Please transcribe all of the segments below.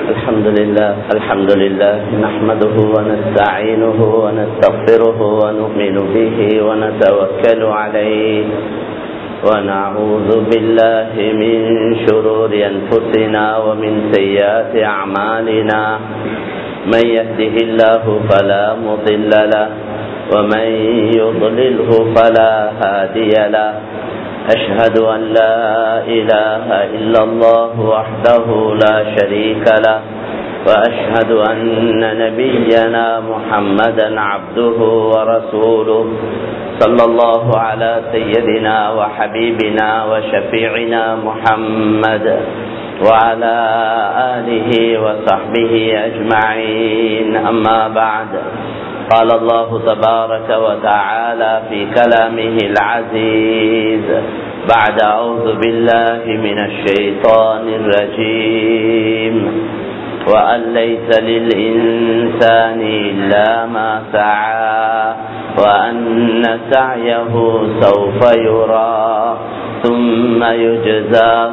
الحمد لله الحمد لله نحمده ونستعينه ونستغفره ونؤمن به ونتوكل عليه ونعوذ بالله من شرور أنفسنا ومن سيئات أعمالنا من يهده الله فلا مضل له ومن يضلله فلا هادي له أشهد أن لا إله إلا الله وحده لا شريك له وأشهد أن نبينا محمدا عبده ورسوله صلى الله على سيدنا وحبيبنا وشفيعنا محمد وعلى آله وصحبه أجمعين أما بعد قال الله تبارك وتعالى في كلامه العزيز بعد أعوذ بالله من الشيطان الرجيم وأن ليس للإنسان إلا ما سعى وأن سعيه سوف يرى ثم يجزاه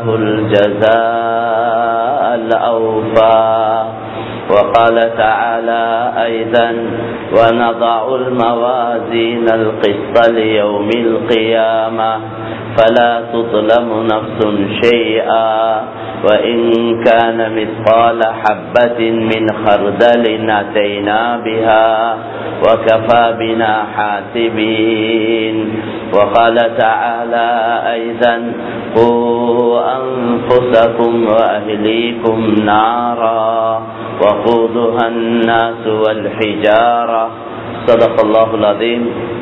الجزاء الأوفى وقال تعالى أيضا ونضع الموازين القسط ليوم القيامة فلا تظلم نفس شيئا وإن كان مثقال حبة من خردل أتينا بها وكفى بنا حاسبين وقال تعالى أيضا قوا أنفسكم وأهليكم نارا وقودها الناس والحجارة صدق الله العظيم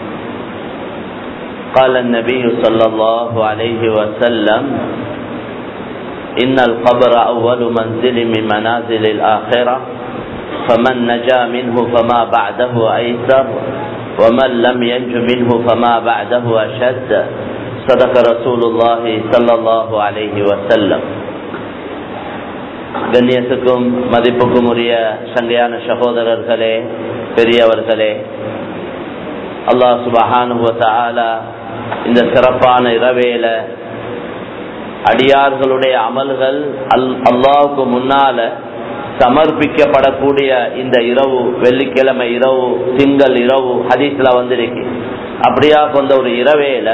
قال النبي صلى الله عليه وسلم إن القبر أول منزل من منازل الآخرة فمن نجا منه فما بعده أيسر ومن لم ينج منه فما بعده أشد صدق رسول الله صلى الله عليه وسلم கண்ணியத்துக்கும் மதிப்புக்கும் உரிய சங்கையான சகோதரர்களே பெரியவர்களே அல்லாஹ் சுபஹானுவத்தால இந்த சிறப்பான இரவேல அடியார்களுடைய அமல்கள் அல் அல்லாவுக்கு முன்னால சமர்ப்பிக்கப்படக்கூடிய இந்த இரவு வெள்ளிக்கிழமை இரவு திங்கள் இரவு ஹதீஸ்ல வந்திருக்கு அப்படியா கொண்ட ஒரு இரவேல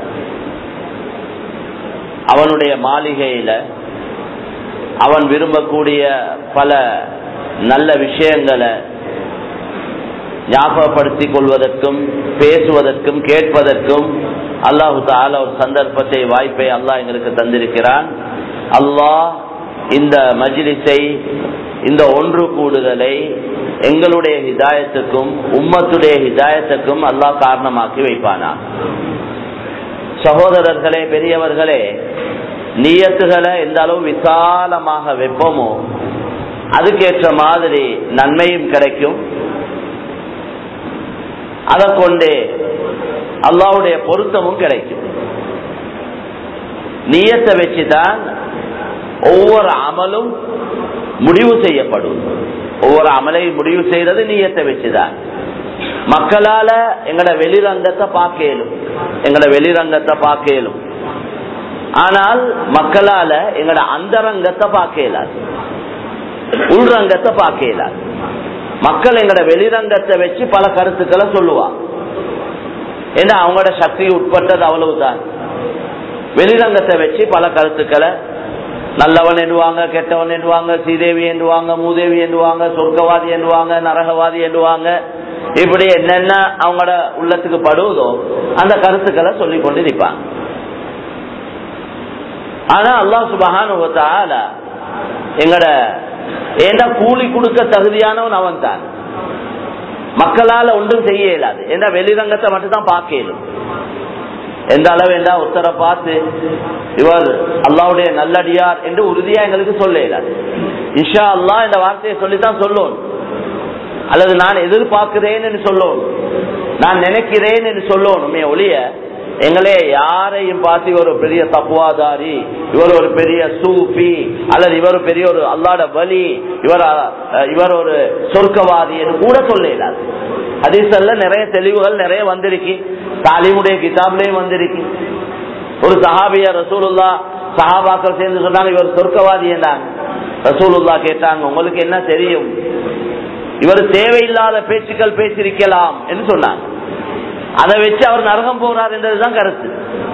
அவனுடைய மாளிகையில அவன் விரும்பக்கூடிய பல நல்ல விஷயங்களை ஞாபகப்படுத்திக் கொள்வதற்கும் பேசுவதற்கும் கேட்பதற்கும் அல்லாஹு தால ஒரு சந்தர்ப்பத்தை வாய்ப்பை அல்லாஹ் எங்களுக்கு தந்திருக்கிறான் அல்லாஹ் இந்த மஜிலிசை இந்த ஒன்று கூடுதலை எங்களுடைய ஹிதாயத்துக்கும் உம்மத்துடைய ஹிதாயத்துக்கும் அல்லாஹ் காரணமாக்கி வைப்பானா சகோதரர்களே பெரியவர்களே நீயத்துகளை எந்த அளவு விசாலமாக வைப்போமோ அதுக்கேற்ற மாதிரி நன்மையும் கிடைக்கும் அதை கொண்டே அல்லாவுடைய பொருத்தமும் கிடைக்கும் நீயத்தை வச்சுதான் ஒவ்வொரு அமலும் முடிவு செய்யப்படும் ஒவ்வொரு அமலையும் முடிவு செய்யறது நீயத்தை வச்சுதான் மக்களால எங்கட வெளிரங்கத்தை பார்க்கலும் எங்கட வெளிரங்கத்தை பார்க்கலும் ஆனால் மக்களால எங்கட அந்தரங்கத்தை பார்க்க இயலாது உள்ரங்கத்தை பார்க்க இயலாது மக்கள் எங்கட வெளிரங்கத்தை வச்சு பல கருத்துக்களை சொல்லுவாங்க ஏன்னா அவங்களோட சக்தி உட்பட்டது அவ்வளவுதான் வெளிரங்கத்தை வச்சு பல கருத்துக்களை நல்லவன் எண்ணுவாங்க கெட்டவன் எண்ணுவாங்க ஸ்ரீதேவி எண்ணுவாங்க மூதேவி எண்ணுவாங்க சொர்க்கவாதி எண்ணுவாங்க நரகவாதி எண்ணுவாங்க இப்படி என்னென்ன அவங்களோட உள்ளத்துக்கு படுவதோ அந்த கருத்துக்களை சொல்லி கொண்டு நிற்பாங்க ஆனா அல்லா சுபகான எங்கட ஏண்டா கூலி கொடுக்க தகுதியானவன் அவன் தான் மக்களால ஒன்றும் செய்ய இயலாது ஏண்டா வெளிரங்கத்தை மட்டும் தான் பார்க்க இயலும் எந்த அளவு என்றா ஒருத்தரை பார்த்து இவர் அல்லாவுடைய நல்லடியார் என்று உறுதியா எங்களுக்கு சொல்ல இயலாது இஷா அல்லா இந்த வார்த்தையை சொல்லித்தான் சொல்லணும் அல்லது நான் எதிர்பார்க்கிறேன் என்று சொல்லணும் நான் நினைக்கிறேன் என்று சொல்லணுமே ஒளிய எங்களே யாரையும் பார்த்து இவர் ஒரு பெரிய தப்புவாதாரி இவர் ஒரு பெரிய சூஃபி அல்லது இவர் பெரிய ஒரு அல்லாட வலி இவர் அஹ், இவர் ஒரு சொர்க்கவாதி என்று கூட சொல்ல இயலாது ஹதீஸல்ல நிறைய தெளிவுகள் நிறைய வந்திருக்கு தாலிமுடைய கிதாப்லயும் வந்திருக்கு ஒரு சஹாபியா ரசூலுல்லா சஹாபாக்கள் சேர்ந்து சொன்னாங்க இவர் சொர்க்கவாதி என்றாங்க ரசூலுல்லா கேட்டாங்க உங்களுக்கு என்ன தெரியும் இவர் தேவையில்லாத பேச்சுக்கள் பேசியிருக்கலாம் என்று சொன்னாங்க அதை வச்சு அவர் நரகம் போறார் என்றதுதான் கருத்து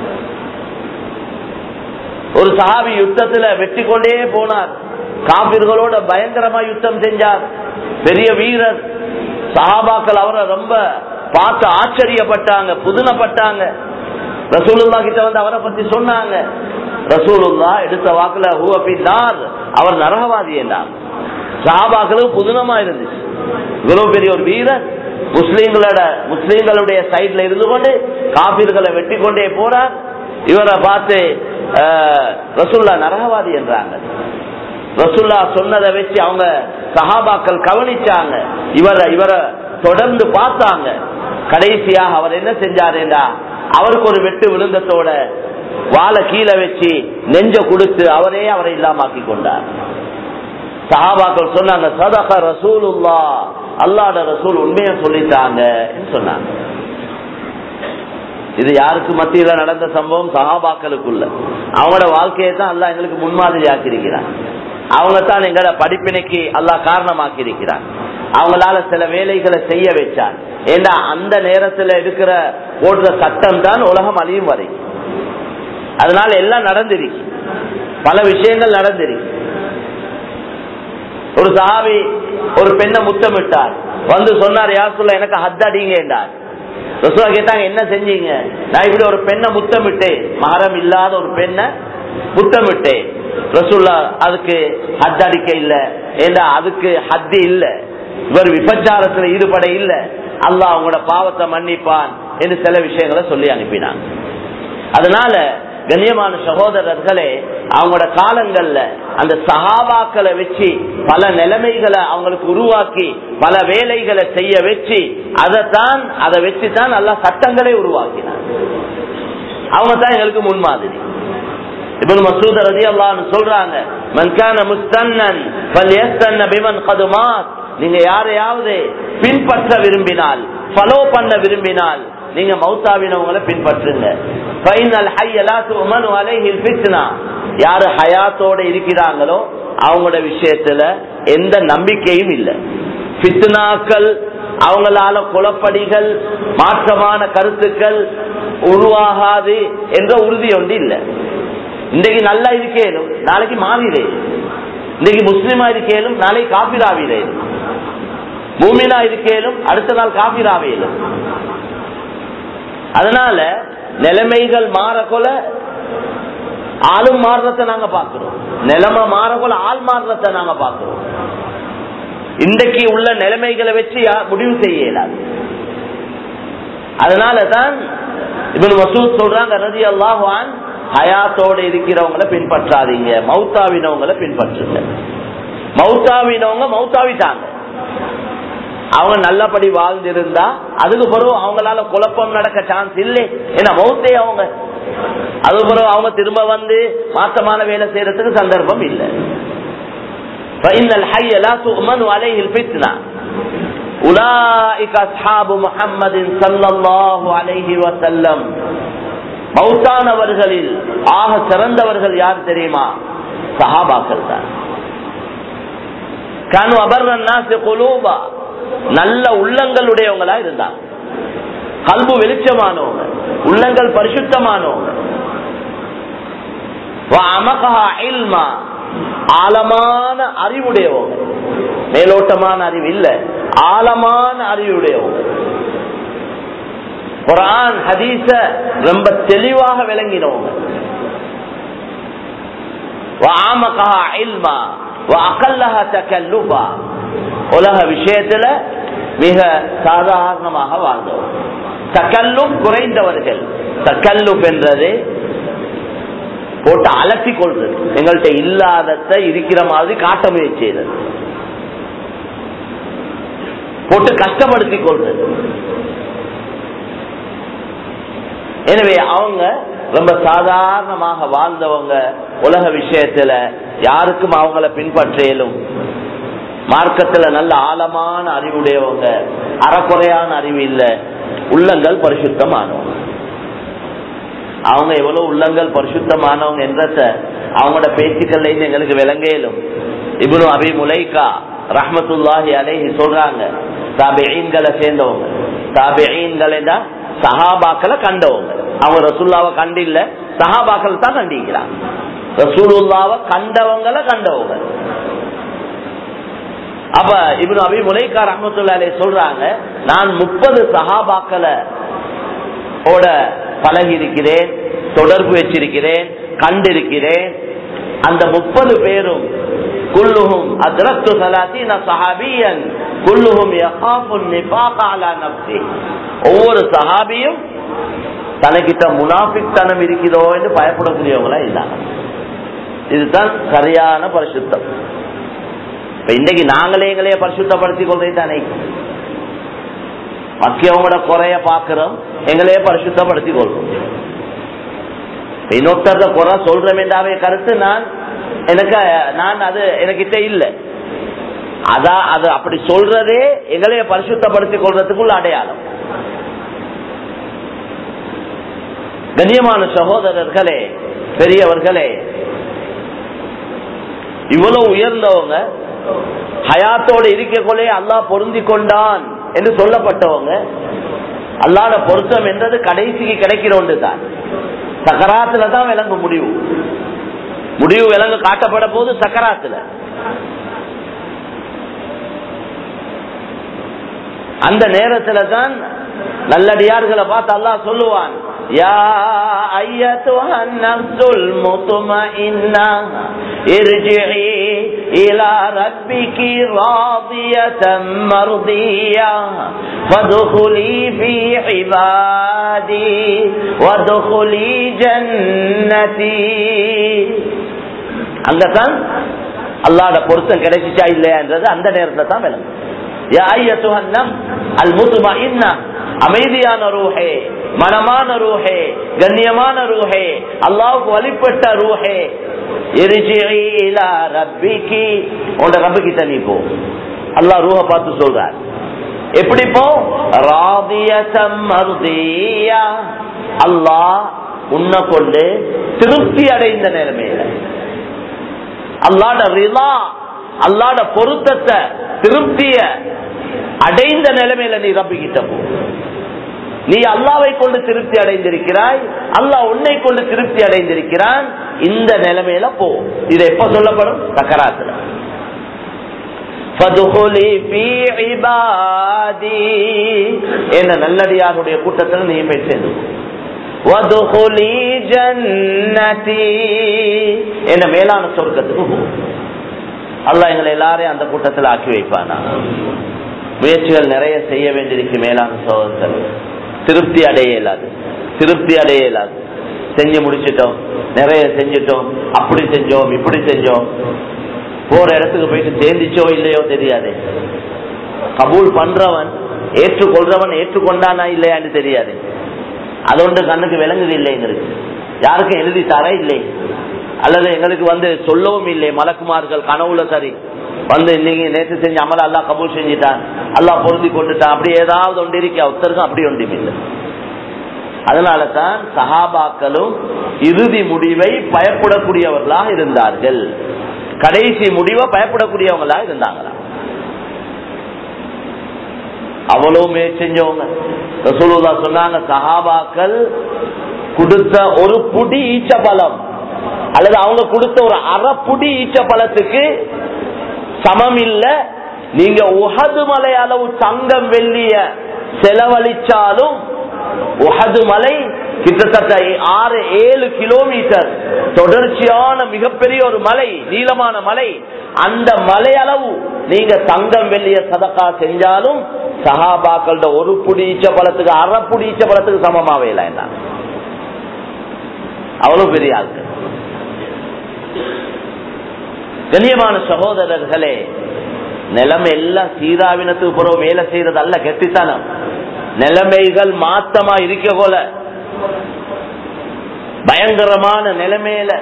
ஒரு சஹாபி யுத்தத்துல வெற்றி கொண்டே போனார் காபிர்களோட பயங்கரமா யுத்தம் செஞ்சார் பெரிய வீரர் சஹாபாக்கள் அவரை ரொம்ப பார்த்து ஆச்சரியப்பட்டாங்க புதுனப்பட்டாங்க ரசூலுல்லா கிட்ட வந்து அவரை பத்தி சொன்னாங்க ரசூலுல்லா எடுத்த வாக்குல ஹூபின்னார் அவர் நரகவாதி என்றார் சஹாபாக்களுக்கு புதுனமா இருந்துச்சு இவ்வளவு பெரிய ஒரு வீரர் முஸ்லீம்களோட முஸ்லீம்களுடைய சைட்ல இருந்து கொண்டு காபிர்களை வெட்டி கொண்டே போறார் இவரை பார்த்து ரசுல்லா நரகவாதி என்றாங்க ரசுல்லா சொன்னதை வச்சு அவங்க சஹாபாக்கள் கவனிச்சாங்க இவரை இவரை தொடர்ந்து பார்த்தாங்க கடைசியாக அவர் என்ன செஞ்சாருண்டா அவருக்கு ஒரு வெட்டு விழுந்தத்தோட வாழை கீழே வச்சு நெஞ்ச கொடுத்து அவரே அவரை இல்லாமாக்கி கொண்டார் சஹாபாக்கள் சொன்னாங்க சதக ரசூலுல்லா அல்லாட ரசூல் உண்மையை சொல்லிட்டாங்க சொன்னாங்க இது யாருக்கு மத்தியில நடந்த சம்பவம் சஹாபாக்களுக்குள்ள அவங்களோட வாழ்க்கையை தான் அல்லா எங்களுக்கு முன்மாதிரி ஆக்கியிருக்கிறான் அவங்க தான் எங்களோட படிப்பினைக்கு அல்லா காரணமாக்கி இருக்கிறான் அவங்களால சில வேலைகளை செய்ய வச்சான் ஏண்டா அந்த நேரத்துல இருக்கிற போடுற சட்டம் தான் உலகம் அழியும் வரை அதனால எல்லாம் நடந்திருக்கு பல விஷயங்கள் நடந்திருக்கு ஒரு சாவி ஒரு பெண்ணை முத்தமிட்டார் வந்து சொன்னார் யார் சொல்ல எனக்கு ஹத்தடிங்க என்றார் ரசூலா கேட்டாங்க என்ன செஞ்சீங்க நான் இப்படி ஒரு பெண்ணை முத்தமிட்டேன் மகரம் இல்லாத ஒரு பெண்ணை முத்தமிட்டேன் ரசூல்லா அதுக்கு ஹத் அடிக்க இல்ல ஏண்டா அதுக்கு ஹத்து இல்ல இவர் விபச்சாரத்துல ஈடுபட இல்ல அல்லாஹ் அவங்களோட பாவத்தை மன்னிப்பான் என்று சில விஷயங்களை சொல்லி அனுப்பினாங்க அதனால கண்ணியமான சகோதரர்களே அவங்களோட காலங்கள்ல அந்த சகாபாக்களை வச்சு பல நிலைமைகளை அவங்களுக்கு உருவாக்கி பல வேலைகளை செய்ய வச்சு அதைத்தான் அதை வச்சு தான் நல்ல சட்டங்களை உருவாக்கினார் அவங்க தான் எங்களுக்கு முன்மாதிரி இப்ப மசூத் ரதி அல்லான்னு சொல்றாங்க மன்கான முஸ்தன்னன் பல்யஸ்தன்ன பிமன் கதுமாத் நீங்க யாரையாவது பின்பற்ற விரும்பினால் ஃபாலோ பண்ண விரும்பினால் நீங்க மௌத்தாவினவங்களை பின்பற்றுங்க யாரு ஹயாத்தோட இருக்கிறாங்களோ அவங்களோட விஷயத்துல எந்த நம்பிக்கையும் இல்லை பித்னாக்கள் அவங்களால குளப்படிகள் மாற்றமான கருத்துக்கள் உருவாகாது என்ற உறுதி ஒன்று இல்லை இன்றைக்கு நல்லா இருக்கேனும் நாளைக்கு மாறிடே இன்றைக்கு முஸ்லிமா இருக்கேனும் நாளைக்கு காபிராவிடேனும் மூமினா இருக்கேனும் அடுத்த நாள் காபிராவேலும் அதனால நிலைமைகள் மாறக்கொல ஆளும் மாறுறத நாங்க பாக்குறோம் நிலைமை மாறக்கொல ஆள் மாறுறத நாங்க பாக்குறோம் இன்றைக்கு உள்ள நிலைமைகளை வச்சு முடிவு செய்ய இயலாது அதனாலதான் இவன் மசூத் சொல்றாங்க ரதி அல்லாஹான் ஹயாத்தோட இருக்கிறவங்களை பின்பற்றாதீங்க மௌத்தாவினவங்களை பின்பற்றுங்க மௌத்தாவினவங்க மௌத்தாவிட்டாங்க அவங்க நல்லபடி வாழ்ந்திருந்தா அதுக்கு பிறகு அவங்களால குழப்பம் நடக்க சான்ஸ் இல்லை ஏன்னா மௌத்தே அவங்க அது பிறகு அவங்க திரும்ப வந்து மாசமான வேலை செய்யறதுக்கு சந்தர்ப்பம் இல்லை மௌத்தானவர்களில் ஆக சிறந்தவர்கள் யார் தெரியுமா சஹாபாக்கள் தான் கனு அபர்ணா குலூபா நல்ல உள்ளங்களுடையவங்களா இருந்தாங்க கல்பு வெளிச்சமானவங்க உள்ளங்கள் பரிசுத்தமானவங்க ஆழமான அறிவுடையவங்க மேலோட்டமான அறிவு இல்ல ஆழமான அறிவுடையவங்க குரான் ஹதீச ரொம்ப தெளிவாக விளங்கினவங்க உலக விஷயத்துல மிக சாதாரணமாக வாழ்ந்தவர் தக்கல்லும் குறைந்தவர்கள் தக்கல்லுப் என்றது போட்டு அலட்டி கொள்றது எங்கள்கிட்ட இல்லாதத இருக்கிற மாதிரி காட்ட முயற்சி செய்தது போட்டு கஷ்டப்படுத்தி கொள்றது எனவே அவங்க ரொம்ப சாதாரணமாக வாழ்ந்தவங்க உலக விஷயத்துல யாருக்கும் அவங்கள பின்பற்றலும் மார்க்கத்துல நல்ல ஆழமான அறிவுடையவங்க அறக்குறையான அறிவு இல்ல உள்ளங்கள் பரிசுத்தமானவங்க அவங்க எவ்வளவு உள்ளங்கள் பரிசுத்தமானவங்க என்றத அவங்களோட பேச்சுக்கள்ல எங்களுக்கு விளங்கலும் இப்னு அபி முலைகா ரஹ்மத்துல்லாஹி அலைஹி சொல்றாங்க தாபிஈன்களை சேர்ந்தவங்க தாபிஈன்கள் சஹாபாக்களை கண்டவங்க அவங்க ரசூல்லாவை கண்டில்ல சஹாபாக்கள் தான் கண்டிக்கிறாங்க ரசூலுல்லாவை கண்டவங்களை கண்டவங்க அப்ப இப்னு அபி முலைகா ரஹ்மத்துல்லா அலைஹி சொல்றாங்க நான் முப்பது சஹாபாக்களை ஓட பழகி இருக்கிறேன் தொடர்பு வச்சிருக்கிறேன் கண்டிருக்கிறேன் அந்த முப்பது பேரும் குல்லுஹும் அத்ரக்து சலாத்தீன சஹாபியன் குல்லுஹும் யகாஃபு நிஃபாக அலா நஃப்ஸி ஒவ்வொரு சஹாபியும் தனக்கிட்ட முனாஃபிக் தனம் இருக்கிறதோ என்று பயப்படக்கூடியவங்களா இல்லாங்க இதுதான் சரியான பரிசுத்தம் இப்ப இன்னைக்கு நாங்களே எங்களையே பரிசுத்தப்படுத்திக் கொள்றதை தானே மக்கியவங்களோட குறைய பாக்குறோம் எங்களையே பரிசுத்தப்படுத்திக் கொள்றோம் இன்னொருத்தர குறை சொல்றமேண்டாவே கருத்து நான் எனக்கு நான் அது எனக்கிட்ட இல்லை அதான் அது அப்படி சொல்றதே எங்களைய பரிசுத்தப்படுத்திக் கொள்றதுக்குள்ள அடையாளம் கண்ணியமான சகோதரர்களே பெரியவர்களே இவ்வளவு உயர்ந்தவங்க ஹயாத்தோடு இருக்கக்குள்ளே அல்லாஹ் பொருந்தி கொண்டான் என்று சொல்லப்பட்டவங்க அல்லாட பொருத்தம் என்றது கடைசிக்கு கிடைக்கிற ஒன்று தான் சக்கராத்துல தான் விளங்க முடிவு முடிவு விலங்கு காட்டப்பட போது சக்கராத்துல அந்த நேரத்துல தான் நல்லடியார்களை பார்த்து அல்லாஹ் சொல்லுவான் யா ஐயத்துஹா நஃப்ஸுல் முத்மஇன்னா இர்ஜிஇ இலா ரப்பிகி ராதியதம் மர்தியா ஃபதுகுலி ஃபீ இபாதி வதுகுலி ஜன்னதி அங்கதான் அல்லாஹ்ட பொருத்தம் கிடைச்சிச்சா இல்லையான்றது அந்த நேரத்துல தான் விளங்கும் யா ஐயத்துஹா நஃப்ஸ் அல் முத்மஇன்னா அமைதியான ரூஹே மனமான ரூஹே கண்ணியமான ரூஹே அல்லாவுக்கு வழிபட்ட ரூஹே ரப்பிக்கு உன் ரப்பு கிட்ட நீ போ அல்லா ரூஹ பார்த்து சொல்றார் எப்படி போ ராதியா அல்லாஹ் உன்னை கொண்டு திருப்தி அடைந்த நிலைமையில அல்லாட ரிலா அல்லாட பொருத்தத்தை திருப்திய அடைந்த நிலைமையில நீ ரப்பிக்கிட்ட போ நீ அல்லாவை கொண்டு திருப்தி அடைந்திருக்கிறாய் அல்லாஹ் உன்னை கொண்டு திருப்தி அடைந்திருக்கிறான் இந்த நிலைமையில போ இது எப்ப சொல்லப்படும் சக்கராத்துல என்ன நல்லடியாருடைய கூட்டத்தில் நீ போய் சேர்ந்து என்ன மேலான சொர்க்கத்துக்கு போ அல்லா எங்களை எல்லாரையும் அந்த கூட்டத்தில் ஆக்கி வைப்பானா முயற்சிகள் நிறைய செய்ய வேண்டியிருக்கு மேலான சோதர்கள் திருப்தி அடைய இயலாது திருப்தி அடைய இயலாது செஞ்சு முடிச்சிட்டோம் நிறைய செஞ்சிட்டோம் அப்படி செஞ்சோம் இப்படி செஞ்சோம் போற இடத்துக்கு போயிட்டு சேர்ந்துச்சோ இல்லையோ தெரியாது கபூல் பண்றவன் ஏற்றுக்கொள்றவன் ஏற்றுக்கொண்டானா இல்லையான்னு தெரியாது அது ஒன்று கண்ணுக்கு விளங்குது இல்லை எங்களுக்கு யாருக்கும் எழுதி தர இல்லை அல்லது எங்களுக்கு வந்து சொல்லவும் இல்லை மலக்குமார்கள் கனவுல சரி வந்து இன்னைக்கு நேற்று செஞ்ச அமல அல்லா கபூல் செஞ்சுட்டான் அல்லா பொருந்தி கொண்டுட்டான் அப்படி ஏதாவது ஒன்று இருக்கா ஒருத்தருக்கும் அப்படி ஒன்றும் இல்லை அதனால தான் சஹாபாக்களும் இறுதி முடிவை பயப்படக்கூடியவர்களாக இருந்தார்கள் கடைசி முடிவை பயப்படக்கூடியவங்களா இருந்தாங்களா அவ்வளவு முயற்சி செஞ்சவங்க ரசூலுல்லா சொன்னாங்க சஹாபாக்கள் கொடுத்த ஒரு புடி ஈச்ச பலம் அல்லது அவங்க கொடுத்த ஒரு அரை புடி ஈச்ச பழத்துக்கு சமம் இல்ல நீங்க உஹது மலை அளவு தங்கம் வெள்ளிய செலவழிச்சாலும் உஹது மலை கிட்டத்தட்ட ஆறு ஏழு கிலோமீட்டர் தொடர்ச்சியான மிகப்பெரிய ஒரு மலை நீளமான மலை அந்த மலை அளவு நீங்க தங்கம் வெள்ளிய சதக்கா செஞ்சாலும் சஹாபாக்களோட ஒரு புடிச்ச பழத்துக்கு அரை புடிச்ச பழத்துக்கு சமமாவே இல்லை என்ன அவ்வளவு பெரிய ஆட்கள் கண்ணியமான சகோதரர்களே நிலைமை எல்லாம் சீராவினத்துக்கு பிறகு வேலை செய்யறது அல்ல கெட்டித்தனம் நிலைமைகள் மாத்தமா இருக்க போல பயங்கரமான நிலைமையில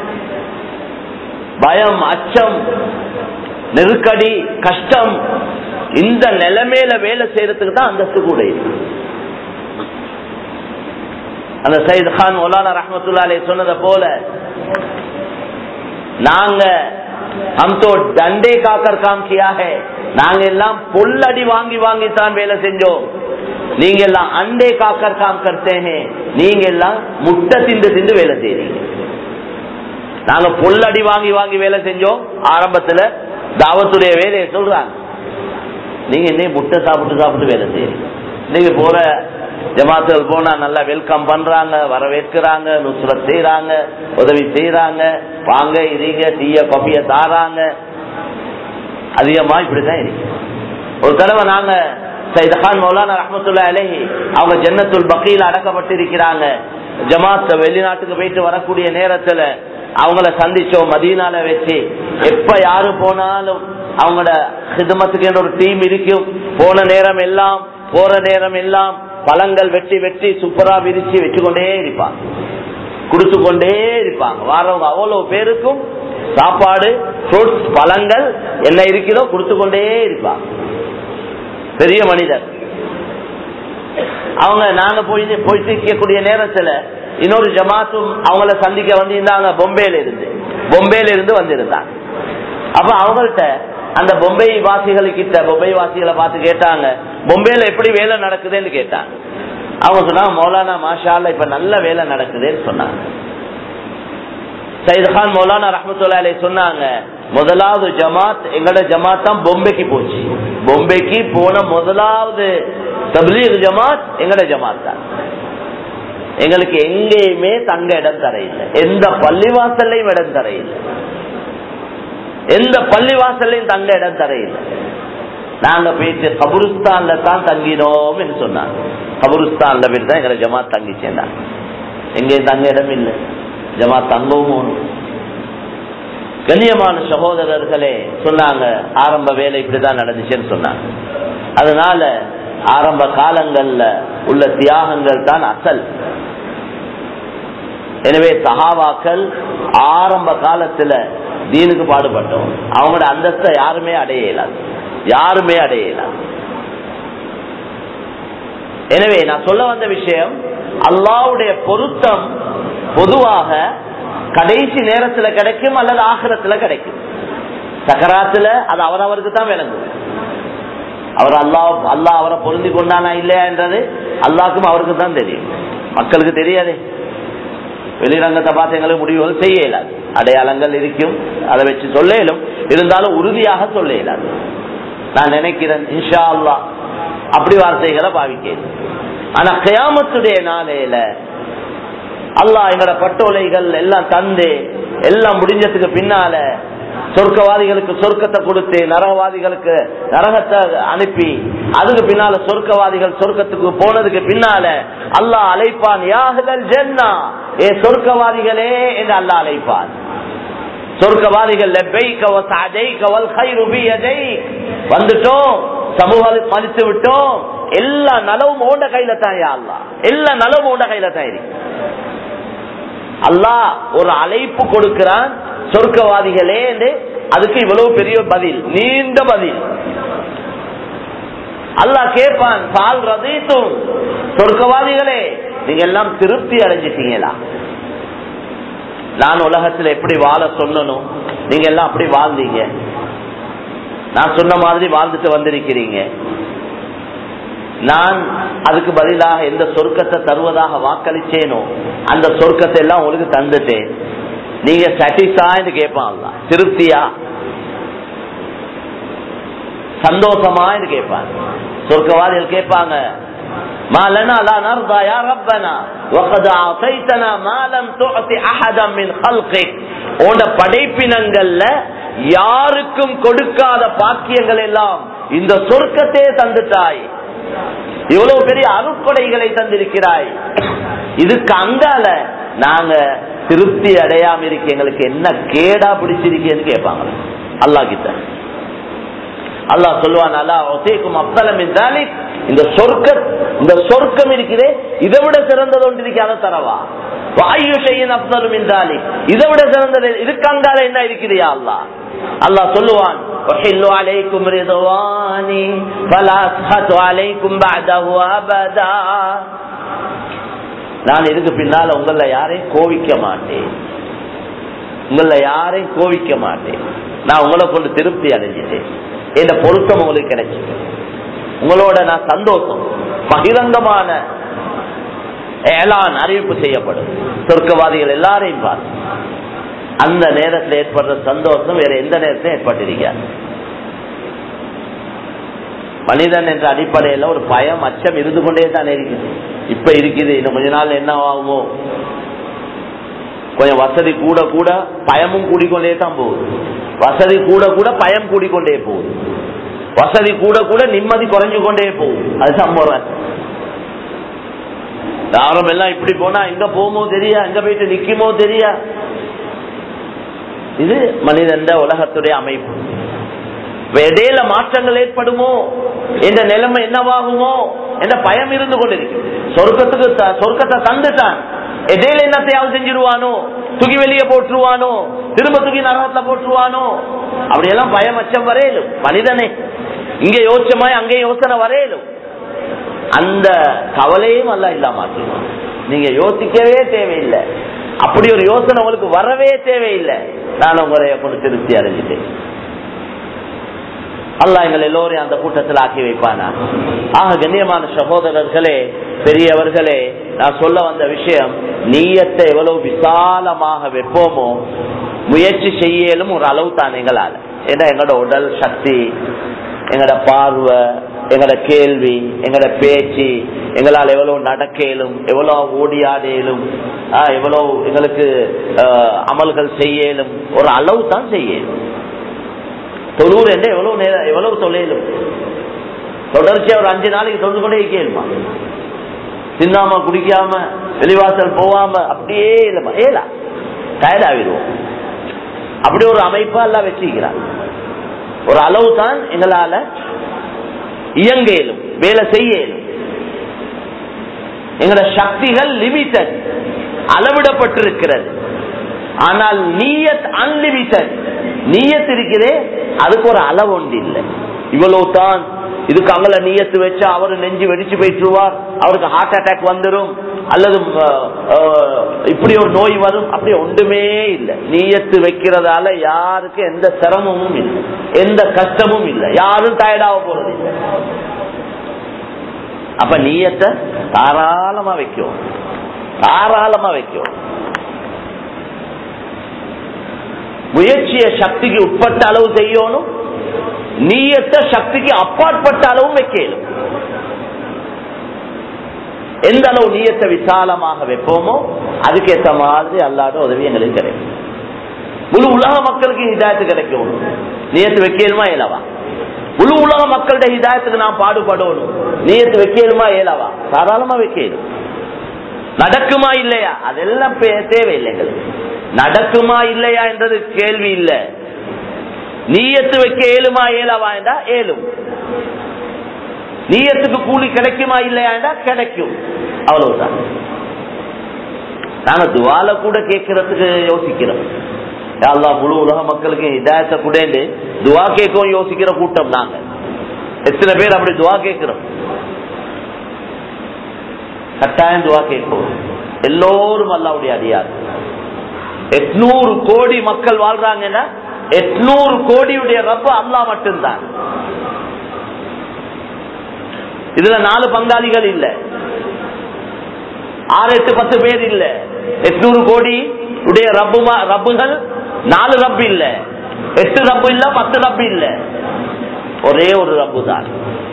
பயம் அச்சம் நெருக்கடி கஷ்டம் இந்த நிலைமையில வேலை செய்யறதுக்கு தான் அந்தஸ்து கூட இருக்கு அந்த சயித் கான் மௌலானா ரஹமத்துல்லாலே சொன்னதை போல நாங்க ஹம் தோ டண்டே காக்கர் காம் கியா ஹே நாங்க எல்லாம் பொல்லடி வாங்கி வாங்கி தான் வேலை செஞ்சோம் நீங்க எல்லாம் அண்டே காக்கர் காம் கர்த்தே ஹே நீங்க எல்லாம் முட்டை திண்டு திண்டு வேலை செய்றீங்க நாங்க பொல்லடி வாங்கி வாங்கி வேலை செஞ்சோம் ஆரம்பத்துல தாவத்துடைய வேலையை சொல்றாங்க நீங்க என்ன முட்டை சாப்பிட்டு சாப்பிட்டு வேலை செய்யறீங்க நீங்க போற ஜமாத்துகள் போனா நல்லா வெல்கம் பண்றாங்க வரவேற்கிறாங்க நுசுரத் செய்யறாங்க உதவி செய்யறாங்க வாங்க இருங்க டீய காப்பிய தாராங்க அதிகமா இப்படிதான் இருக்கு ஒரு தடவை நாங்க சைதகான் மௌலானா ரஹமத்துல்லா அலஹி அவங்க ஜன்னத்துல் பக்கையில் அடக்கப்பட்டிருக்கிறாங்க ஜமாத் வெளிநாட்டுக்கு போயிட்டு வரக்கூடிய நேரத்துல அவங்கள சந்திச்சோம் மதீனால வச்சு எப்ப யாரு போனாலும் அவங்களோட ஹிதமத்துக்கு ஒரு டீம் இருக்கும் போன நேரம் எல்லாம் போற நேரம் எல்லாம் பழங்கள் வெட்டி வெட்டி சூப்பரா விரிச்சு வச்சுக்கொண்டே இருப்பாங்க கொடுத்து கொண்டே இருப்பாங்க வாரவங்க அவ்வளவு பேருக்கும் சாப்பாடு ஃப்ரூட்ஸ் பழங்கள் என்ன இருக்கிறதோ கொடுத்து கொண்டே இருப்பாங்க பெரிய மனிதர் அவங்க நாங்க போய் போயிட்டு இருக்கக்கூடிய நேரத்துல இன்னொரு ஜமாத்தும் அவங்கள சந்திக்க வந்திருந்தாங்க பொம்பேல இருந்து பொம்பேல இருந்து வந்திருந்தாங்க அப்ப அவங்கள்ட்ட அந்த பொம்பை வாசிகள் கிட்ட பொம்பை வாசிகளை பார்த்து கேட்டாங்க பொம்பேல எப்படி வேலை நடக்குதுன்னு கேட்டாங்க அவங்க சொன்னாங்க மௌலானா மாஷால இப்ப நல்ல வேலை நடக்குதுன்னு சொன்னாங்க சயித் கான் மௌலானா ரஹமத்துல்லா அலை சொன்னாங்க முதலாவது ஜமாத் எங்களோட ஜமாத் தான் பொம்பைக்கு போச்சு பொம்பைக்கு போன முதலாவது தப்லீக் ஜமாத் எங்களோட ஜமாத் தான் எங்களுக்கு எங்கேயுமே தங்க இடம் தரையில்லை எந்த பள்ளிவாசல்லையும் இடம் தரையில்லை எந்த பள்ளிவாசல்லையும் தங்க இடம் தரையில்லை நாங்க போயிட்டு கபுருஸ்தான்ல தான் தங்கினோம் என்று சொன்னாங்க கபுருஸ்தான்ல போயிட்டு தான் எங்களை ஜமாத் தங்கி சேர்ந்தாங்க எங்கேயும் தங்க இடம் இல்லை ஜமாத் தங்கவும் கண்ணியமான சகோதரர்களே சொன்னாங்க ஆரம்ப வேலை இப்படிதான் நடந்துச்சுன்னு சொன்னாங்க அதனால ஆரம்ப காலங்கள்ல உள்ள தியாகங்கள் தான் அசல் எனவே சஹாவாக்கள் ஆரம்ப காலத்துல தீனுக்கு பாடுபட்டோம் அவங்களோட அந்தஸ்தை யாருமே அடைய இயலாது யாருமே அடைய இயலாது எனவே நான் சொல்ல வந்த விஷயம் அல்லாவுடைய பொருத்தம் பொதுவாக கடைசி நேரத்துல கிடைக்கும் அல்லது ஆகிரத்துல கிடைக்கும் சக்கராத்துல அது அவரவருக்கு தான் விளங்கும் அவர் அல்லா அல்லா அவரை பொருந்தி கொண்டானா இல்லையா என்றது அல்லாக்கும் அவருக்கு தான் தெரியும் மக்களுக்கு தெரியாதே வெளிரங்கத்தை பார்த்து எங்களுக்கு முடிவுகள் செய்ய இயலாது அடையாளங்கள் இருக்கும் அதை வச்சு சொல்ல இயலும் இருந்தாலும் உறுதியாக சொல்ல இயலாது நான் நினைக்கிறேன் இன்ஷா அல்லா அப்படி வார்த்தைகளை பாவிக்கிறேன் ஆனா கயாமத்துடைய நாளையில அல்லாஹ் எங்களோட பட்டோலைகள் எல்லாம் தந்து எல்லாம் முடிஞ்சதுக்கு பின்னால சொர்க்கவாதிகளுக்கு சொர்க்கத்தை கொடுத்து நரகவாதிகளுக்கு நரகத்தை அனுப்பி அதுக்கு பின்னால சொர்க்கவாதிகள் சொர்க்கத்துக்கு போனதுக்கு பின்னால அல்லாஹ் அழைப்பான் யாகுதல் ஜென்னா ஏ சொர்க்கவாதிகளே என்று அல்லாஹ் அழைப்பான் சொர்க்கவாதிகள் வந்துட்டோம் சமூகம் மதித்து விட்டோம் எல்லா நலவும் ஓண்ட கையில தான் அல்லா எல்லா நலவும் ஓண்ட கையில தான் இருக்கு அல்லாஹ் ஒரு அழைப்பு கொடுக்கிறான் சொர்க்கவாதிகளே என்று அதுக்கு இவ்வளவு பெரிய பதில் நீண்ட பதில் அல்லாஹ் கேட்பான் பால் ரதீத்தும் சொர்க்கவாதிகளே நீங்க எல்லாம் திருப்தி அடைஞ்சிட்டீங்களா நான் உலகத்துல எப்படி வாழ சொல்லணும் நீங்க எல்லாம் அப்படி வாழ்ந்தீங்க நான் சொன்ன மாதிரி வாழ்ந்துட்டு வந்திருக்கிறீங்க நான் அதுக்கு பதிலாக எந்த சொர்க்கத்தை தருவதாக வாக்களிச்சேனோ அந்த சொர்க்கத்தை எல்லாம் உங்களுக்கு தந்துட்டேன் நீங்க சாட்டிஸ்ஃபைன்னு கேட்பான் திருப்தியா சந்தோஷமா கேட்பாங்க சொர்க்கவாதிகள் கேட்பாங்க ما لنا لا نرضى يا ربنا وقد اعطيتنا ما لم تعط احدا من خلقك உன்ட படைப்பினங்கள்ல யாருக்கும் கொடுக்காத பாக்கியங்கள் எல்லாம் இந்த சொர்க்கத்தே தந்துட்டாய் இவ்வளவு பெரிய அருட்கொடைகளை தந்திருக்கிறாய் இதுக்கு அங்கால நாங்க திருப்தி அடையாம இருக்க எங்களுக்கு என்ன கேடா பிடிச்சிருக்கேன்னு கேட்பாங்க அல்லா கிட்ட அல்லாஹ் சொல்லுவான் அல்லா ஒசேக்கும் அப்பலம் என்றாலே இந்த சொர்க்க இந்த சொர்க்கம் இருக்கிறே இதை விட சிறந்தது ஒன்று இருக்கு அதை தரவா வாயு செய்யின் அப்தலும் என்றாலே இதை விட சிறந்தது இதுக்கு அங்கால என்ன இருக்கிறியா அல்லா அல்லாஹ் சொல்லுவான் وحل عليكم رضواني فلا اسخط عليكم بعده ابدا நான் இதுக்கு பின்னால உங்கள யாரையும் கோவிக்க மாட்டேன் உங்கள யாரையும் கோவிக்க மாட்டேன் நான் உங்களை கொண்டு திருப்தி அடைஞ்சிட்டேன் இந்த பொருத்தம் உங்களுக்கு கிடைச்சு உங்களோட நான் சந்தோஷம் பகிரங்கமான ஏலான் அறிவிப்பு செய்யப்படும் சொர்க்கவாதிகள் எல்லாரையும் பார்த்து அந்த நேரத்தில் ஏற்படுற சந்தோஷம் வேற எந்த நேரத்திலும் ஏற்பட்டிருக்காது மனிதன் என்ற அடிப்படையில் ஒரு பயம் அச்சம் இருந்து கொண்டே தான் இருக்குது இப்ப இருக்குது இன்னும் கொஞ்ச நாள் என்ன ஆகுமோ கொஞ்சம் வசதி கூட கூட பயமும் கூடிக்கொண்டே தான் போகுது வசதி கூட கூட பயம் கூடிக்கொண்டே போகுது வசதி கூட கூட நிம்மதி குறைஞ்சு கொண்டே போகுது அதுதான் போறேன் யாரும் எல்லாம் இப்படி போனா எங்க போமோ தெரியா எங்க போயிட்டு நிக்குமோ தெரியா இது மனிதன் உலகத்துடைய அமைப்பு இடையில மாற்றங்கள் ஏற்படுமோ என்ற நிலைமை என்னவாகுமோ என்ற பயம் இருந்து கொண்டிருக்கு சொர்க்கத்துக்கு சொர்க்கத்தை தந்துட்டான் இடையில என்னத்தையாவது செஞ்சிருவானோ தூக்கி வெளியே போட்டுருவானோ திரும்ப தூக்கி நரகத்துல போட்டுருவானோ அப்படியெல்லாம் பயம் அச்சம் வரையலும் மனிதனே இங்க யோசிச்சமாய் அங்கே யோசனை வரையலும் அந்த கவலையும் அல்ல இல்லாம நீங்க யோசிக்கவே தேவையில்லை அப்படி ஒரு யோசனை உங்களுக்கு வரவே தேவையில்லை நான் உங்களை கொண்டு திருப்தி அடைஞ்சிட்டேன் அல்லா எங்கள் எல்லோரையும் அந்த கூட்டத்தில் ஆக்கி வைப்பானா ஆக கண்ணியமான சகோதரர்களே பெரியவர்களே நான் சொல்ல வந்த விஷயம் நீயத்தை எவ்வளவு விசாலமாக வைப்போமோ முயற்சி செய்யலும் ஒரு அளவு தான் எங்களால் ஏன்னா எங்களோட உடல் சக்தி எங்களோட பார்வை எங்களோட கேள்வி எங்களோட பேச்சு எங்களால் எவ்வளவு நடக்கலும் எவ்வளவு ஓடியாடலும் எவ்வளவு எங்களுக்கு அமல்கள் செய்யலும் ஒரு அளவு தான் செய்யலும் தொழுவுர் என்று எவ்வளவு நேரம் எவ்வளவு தொழிலும் தொடர்ச்சியா ஒரு அஞ்சு நாளைக்கு தொழுது கொண்டே கேளுமா தின்னாம குடிக்காம வெளிவாசல் போகாம அப்படியே இல்லமா ஏலா டயர்ட் ஆகிடுவோம் அப்படி ஒரு அமைப்பா எல்லாம் வச்சுக்கிறாங்க ஒரு அளவு தான் எங்களால இயங்க இயலும் வேலை செய்ய இயலும் எங்களோட சக்திகள் லிமிட்டட் அளவிடப்பட்டிருக்கிறது ஆனால் நீயத் அன்லிமிட்டட் நீயத் இருக்கிறே அதுக்கு ஒரு அளவு ஒன்று இல்லை இவ்வளவு தான் இதுக்கு அங்கல நீயத்து வச்சா அவரு நெஞ்சு வெடிச்சு போயிட்டுருவார் அவருக்கு ஹார்ட் அட்டாக் வந்துடும் அல்லது இப்படி ஒரு நோய் வரும் அப்படி ஒன்றுமே இல்லை நீயத்து வைக்கிறதால யாருக்கு எந்த சிரமமும் இல்லை எந்த கஷ்டமும் இல்லை யாரும் டயர்டாக போறது இல்லை அப்ப நீயத்தை தாராளமா வைக்கும் தாராளமா வைக்கும் முயற்சிய சக்திக்கு உட்பட்ட அளவு செய்யணும் நீயத்த சக்திக்கு அப்பாற்பட்ட அளவும் வைக்கலும் எந்த அளவு நீயத்தை விசாலமாக வைப்போமோ அதுக்கேற்ற மாதிரி அல்லாத உதவி எங்களுக்கு கிடைக்கும் முழு உலக மக்களுக்கு ஹிதாயத்து கிடைக்கும் நீயத்து வைக்கலுமா இயலவா முழு உலக மக்களுடைய ஹிதாயத்துக்கு நான் பாடுபடணும் நீயத்து வைக்கலுமா இயலவா தாராளமா வைக்கலும் நடக்குமா இல்லையா அதெல்லாம் தேவையில்லை எங்களுக்கு நடக்குமா இல்லையா என்றது கேள்வி இல்ல நீயத்து வைக்க ஏழுமா ஏலவா என்றா ஏழும் நீயத்துக்கு கூலி கிடைக்குமா இல்லையா என்றா கிடைக்கும் அவ்வளவுதான் நாங்க துவால கூட கேட்கறதுக்கு யோசிக்கிறோம் அல்லா முழு உலக மக்களுக்கு இதாயத்தை கூட துவா கேட்கவும் யோசிக்கிற கூட்டம் நாங்க எத்தனை பேர் அப்படி துவா கேட்கிறோம் கட்டாயம் துவா கேட்கும் எல்லோரும் அல்லாவுடைய அடியார் எட்நூறு கோடி மக்கள் வாழ்றாங்கன்னா எட்நூறு கோடியுடைய ரப்ப அல்லா மட்டும்தான் இதுல நாலு பங்காளிகள் இல்ல ஆறு எட்டு பத்து பேர் இல்ல எட்நூறு கோடி உடைய ரப்புமா ரப்புகள் நாலு ரப்பு இல்ல எட்டு ரப்பு இல்ல பத்து ரப்பு இல்ல ஒரே ஒரு ரப்பு தான்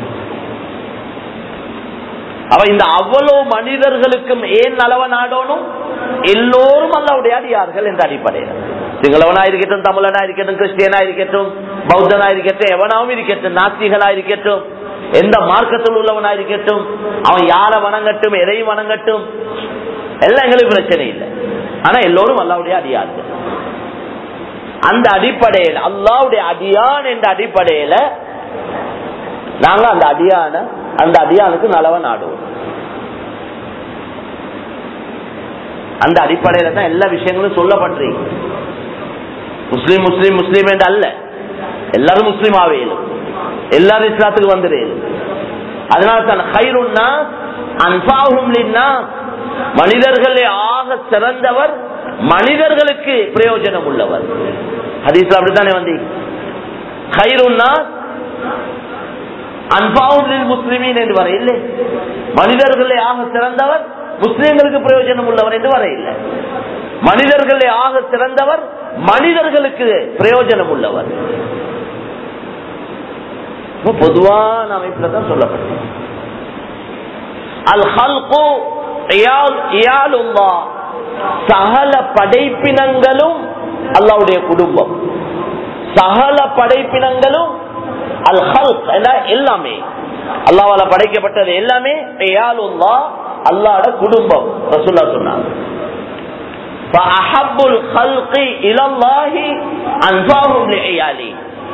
அவ இந்த அவ்வளவு மனிதர்களுக்கும் ஏன் நலவ நாடோனும் எல்லோரும் அல்லாவுடைய அடியார்கள் என்ற அடிப்படையில் சிங்களவனா இருக்கட்டும் தமிழனா இருக்கட்டும் கிறிஸ்டியனா இருக்கட்டும் பௌத்தனா இருக்கட்டும் எவனாவும் இருக்கட்டும் நாஸ்திகளா இருக்கட்டும் எந்த மார்க்கத்தில் உள்ளவனா இருக்கட்டும் அவன் யார வணங்கட்டும் எதையும் வணங்கட்டும் எல்லாம் எங்களுக்கு பிரச்சனை இல்லை ஆனா எல்லோரும் அல்லாவுடைய அடியார்கள் அந்த அடிப்படையில் அல்லாவுடைய அடியான் என்ற அடிப்படையில நாங்க அந்த அடியான அந்த அடியானுக்கு நலவ நாடுவோம் அந்த அடிப்படையில தான் எல்லா விஷயங்களும் சொல்லப்படுறீங்க முஸ்லீம் முஸ்லீம் முஸ்லீம் என்று அல்ல எல்லாரும் முஸ்லீம் ஆவேலும் எல்லாரும் இஸ்லாத்துக்கு வந்துடும் அதனால தான் ஹைருன்னா அன்பாகும் மனிதர்களே ஆக சிறந்தவர் மனிதர்களுக்கு பிரயோஜனம் உள்ளவர் ஹதீஸ்ல அப்படித்தானே வந்து ஹைருன்னா அன்பாவுலில் முஸ்லிமீன் என்று வர இல்லை மனிதர்களே ஆக சிறந்தவர் முஸ்லிம்களுக்கு பிரயோஜனம் உள்ளவர் என்று வர இல்லை மனிதர்களே ஆக சிறந்தவர் மனிதர்களுக்கு பிரயோஜனம் உள்ளவர் பொதுவான அமைப்புல தான் சொல்லப்பட்டது அல் ஹல்கு சகல படைப்பினங்களும் அல்லாவுடைய குடும்பம் சகல படைப்பினங்களும் அல் ஹல்க் எல்லாமே அல்லாவால படைக்கப்பட்டது எல்லாமே அல்லாட குடும்பம் ரசுல்லா சொன்னாங்க فأحب الخلق إلى الله أنفعهم لعيالي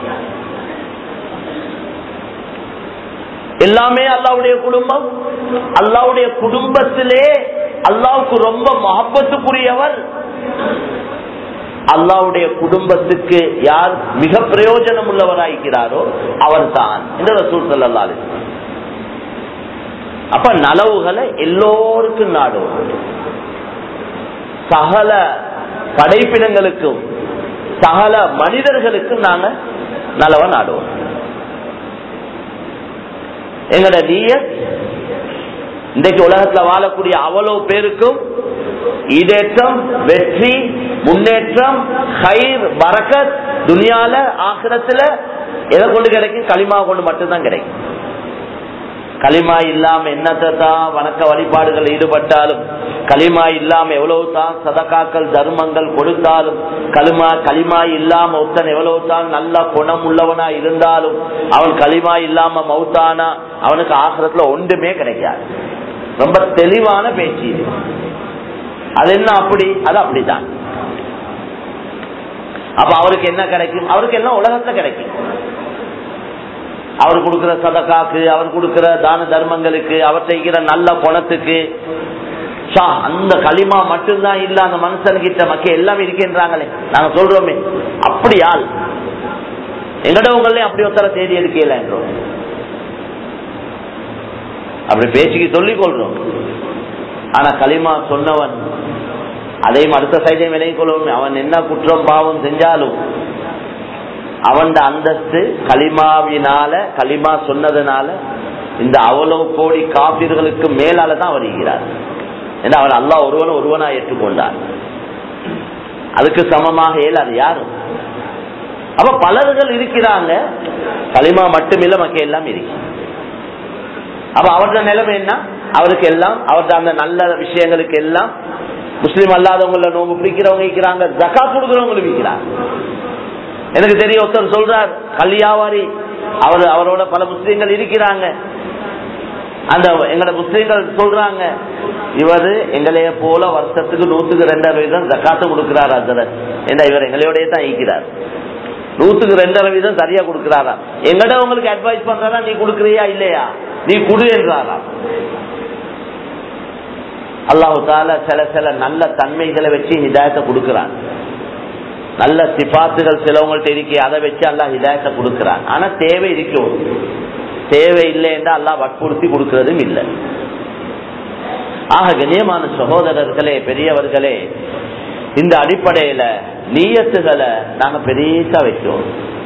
எல்லாமே அல்லாவுடைய குடும்பம் அல்லாவுடைய குடும்பத்திலே அல்லாவுக்கு ரொம்ப மகப்பத்துக்குரியவர் அல்லாவுடைய குடும்பத்துக்கு யார் மிக பிரயோஜனம் உள்ளவராயிருக்கிறாரோ அவர் தான் இந்த ரசூல் சல்லா அப்ப நலவுகளை எல்லோருக்கும் நாடும் சகல படைப்பினங்களுக்கும் சகல மனிதர்களுக்கும் நாங்க நலவ நாடுவோம் எங்கட நீய இன்றைக்கு உலகத்துல வாழக்கூடிய அவ்வளவு பேருக்கும் ஈடேற்றம் வெற்றி முன்னேற்றம் ஹைர் பரக்கத் துனியால ஆசிரத்துல எதை கொண்டு கிடைக்கும் களிமா கொண்டு மட்டும்தான் கிடைக்கும் களிமா இல்லாம என்னத்தை தான் வணக்க வழிபாடுகள் ஈடுபட்டாலும் களிமா இல்லாம எவ்வளவு தான் சதக்காக்கள் தர்மங்கள் கொடுத்தாலும் களிமா களிமா இல்லாம ஒருத்தன் எவ்வளவு தான் நல்ல குணம் உள்ளவனா இருந்தாலும் அவன் களிமா இல்லாம மௌத்தானா அவனுக்கு ஆசிரத்துல ஒன்றுமே கிடைக்காது ரொம்ப தெளிவான பேச்சு இது அது என்ன அப்படி அது அப்படிதான் அப்ப அவருக்கு என்ன கிடைக்கும் அவருக்கு என்ன உலகத்துல கிடைக்கும் அவர் கொடுக்கிற சதக்காக்கு அவர் கொடுக்கிற தான தர்மங்களுக்கு அவர் செய்கிற நல்ல குணத்துக்கு அந்த களிமா மட்டும்தான் இல்ல அந்த மனுஷன்கிட்ட மக்கள் எல்லாம் இருக்கின்றாங்களே நாங்க சொல்றோமே அப்படியால் எங்கடவங்களே அப்படி ஒருத்தர தேதி எடுக்கல என்றோம் அப்படி பேச்சுக்கு சொல்லிக் கொள்றோம் ஆனா களிமா சொன்னவன் அதையும் அடுத்த சைடையும் விலகிக் கொள்ளவும் அவன் என்ன குற்றம் பாவம் செஞ்சாலும் அவன் அந்தஸ்து களிமாவினால களிமா சொன்னதுனால இந்த அவ்வளவு கோடி காப்பீர்களுக்கு மேலால தான் வருகிறார் ஏன்னா அவன் அல்லா ஒருவன் ஒருவனா ஏற்றுக்கொண்டார் அதுக்கு சமமாக இயலாது யாரும் அப்ப பலர்கள் இருக்கிறாங்க களிமா மட்டுமில்ல மக்கள் எல்லாம் இருக்கு அப்ப அவரோட நிலைமை என்ன அவருக்கு எல்லாம் அவர்த அந்த நல்ல விஷயங்களுக்கு எல்லாம் முஸ்லீம் அல்லாதவங்கள நோம்பு பிடிக்கிறவங்க இருக்கிறாங்க ஜக்கா கொடுக்கிறவங்களும் இருக்கிறாங்க எனக்கு தெரிய ஒருத்தர் சொல்றார் கல்யாவாரி அவர் அவரோட பல முஸ்லீம்கள் இருக்கிறாங்க அந்த எங்கட முஸ்லீம்கள் சொல்றாங்க இவரு எங்களைய போல வருஷத்துக்கு நூத்துக்கு ரெண்டரை வீதம் ஜக்காத்து கொடுக்கிறார் அசரத் ஏன்னா இவர் எங்களையோடய தான் ஈக்கிறார் நூத்துக்கு ரெண்டரை வீதம் சரியா கொடுக்கிறாரா எங்கட உங்களுக்கு அட்வைஸ் பண்றாரா நீ கொடுக்கறியா இல்லையா நீ குடு என்றாரா அல்லாஹு தால சில சில நல்ல தன்மைகளை வச்சு ஹிதாயத்தை கொடுக்கிறான் நல்ல சிபாத்துகள் சிலவங்கள்ட்ட இருக்கே அதை வச்சு அல்லா ஹிதாயத்தை கொடுக்கிறான் ஆனா தேவை இருக்கும் தேவை இல்லை என்றால் அல்லா வற்புறுத்தி கொடுக்கறதும் இல்லை ஆக கண்ணியமான சகோதரர்களே பெரியவர்களே இந்த அடிப்படையில நீயத்துகளை நாங்க பெரியசா வைக்கிறோம்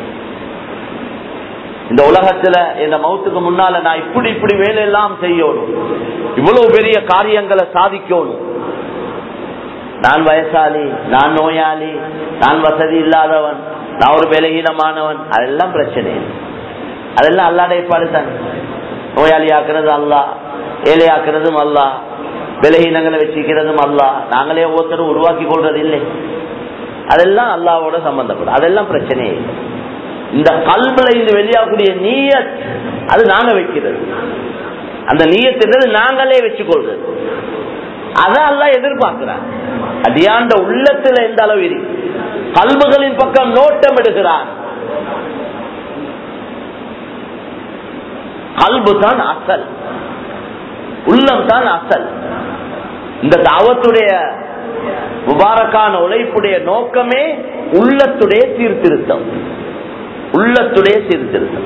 இந்த உலகத்துல இந்த மௌத்துக்கு முன்னால நான் இப்படி இப்படி வேலையெல்லாம் செய்யணும் இவ்வளவு பெரிய காரியங்களை சாதிக்கணும் நான் வயசாளி நான் நோயாளி நான் வசதி இல்லாதவன் நான் ஒரு விலகீனமானவன் அதெல்லாம் பிரச்சனை அதெல்லாம் அல்லாடைய பாடுதான் நோயாளி ஆக்குறது அல்லா ஏழை ஆக்குறதும் அல்லா விலகீனங்களை வச்சுக்கிறதும் அல்லா நாங்களே ஒவ்வொருத்தரும் உருவாக்கி கொள்றது இல்லை அதெல்லாம் அல்லாவோட சம்பந்தப்படும் அதெல்லாம் பிரச்சனையே இல்லை இந்த கல்வில இருந்து வெளியாகக்கூடிய நீயத் அது நாங்க வைக்கிறது அந்த நீயத்தின்றது நாங்களே வச்சுக்கொள்றது அதான் எல்லாம் எதிர்பார்க்கிறான் அடியாண்ட உள்ளத்துல எந்த அளவு இருக்கு கல்புகளின் பக்கம் நோட்டம் எடுக்கிறான் கல்பு தான் அசல் உள்ளம் தான் அசல் இந்த தாவத்துடைய முபாரக்கான உழைப்புடைய நோக்கமே உள்ளத்துடைய சீர்திருத்தம் உள்ளத்துடைய சீர்திருத்தம்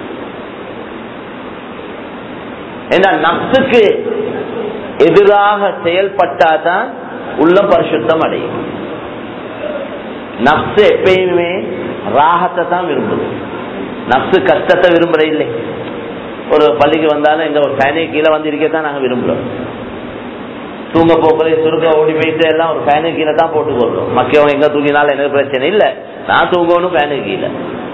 ஏன்னா நப்சுக்கு எதிராக செயல்பட்டாதான் உள்ள பரிசுத்தம் அடையும் நப்சு எப்பயுமே ராகத்தை தான் விரும்புது நப்சு கஷ்டத்தை விரும்புற இல்லை ஒரு பள்ளிக்கு வந்தாலும் எங்க ஒரு ஃபேனே கீழே வந்து இருக்கத்தான் நாங்க விரும்புறோம் தூங்க போக்குற சுருக்க ஓடி போயிட்டு எல்லாம் ஒரு ஃபேனு கீழே தான் போட்டு கொள்றோம் மக்கள் எங்க தூங்கினாலும் எனக்கு பிரச்சனை இல்லை நான் தூங்கணும் ஃபேனு கீழே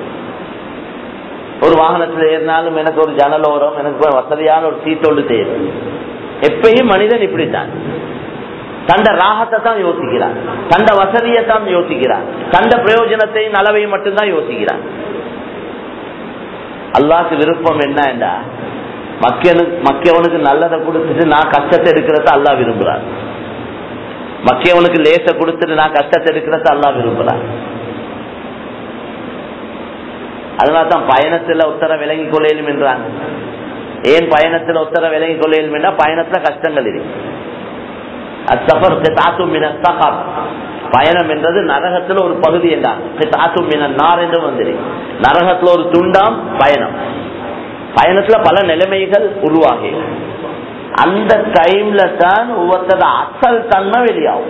ஒரு வாகனத்தில் ஏறினாலும் எனக்கு ஒரு ஜன்னல் ஓரம் எனக்கு ஒரு வசதியான ஒரு சீட்டோடு தேவை எப்பயும் மனிதன் இப்படித்தான் தண்ட ராகத்தை தான் யோசிக்கிறான் தண்ட வசதியை தான் யோசிக்கிறான் தண்ட பிரயோஜனத்தையும் நலவையும் மட்டும்தான் யோசிக்கிறான் அல்லாக்கு விருப்பம் என்னண்டா மக்களுக்கு மக்கவனுக்கு நல்லதை கொடுத்துட்டு நான் கஷ்டத்தை எடுக்கிறத அல்லா விரும்புறான் மக்கவனுக்கு லேச கொடுத்துட்டு நான் கஷ்டத்தை எடுக்கிறத அல்லா விரும்புறான் அதனால்தான் பயணத்துல உத்தர விலகி கொள்ளையிலும் என்றாங்க ஏன் பயணத்துல உத்தர விலகி கொள்ளையிலும் என்றா பயணத்துல கஷ்டங்கள் இருக்கு பயணம் என்றது நரகத்துல ஒரு பகுதி என்றாங்க நார் என்று வந்துரு நரகத்துல ஒரு துண்டாம் பயணம் பயணத்துல பல நிலைமைகள் உருவாகி அந்த டைம்ல தான் ஒவ்வொருத்தர அசல் தன்மை வெளியாகும்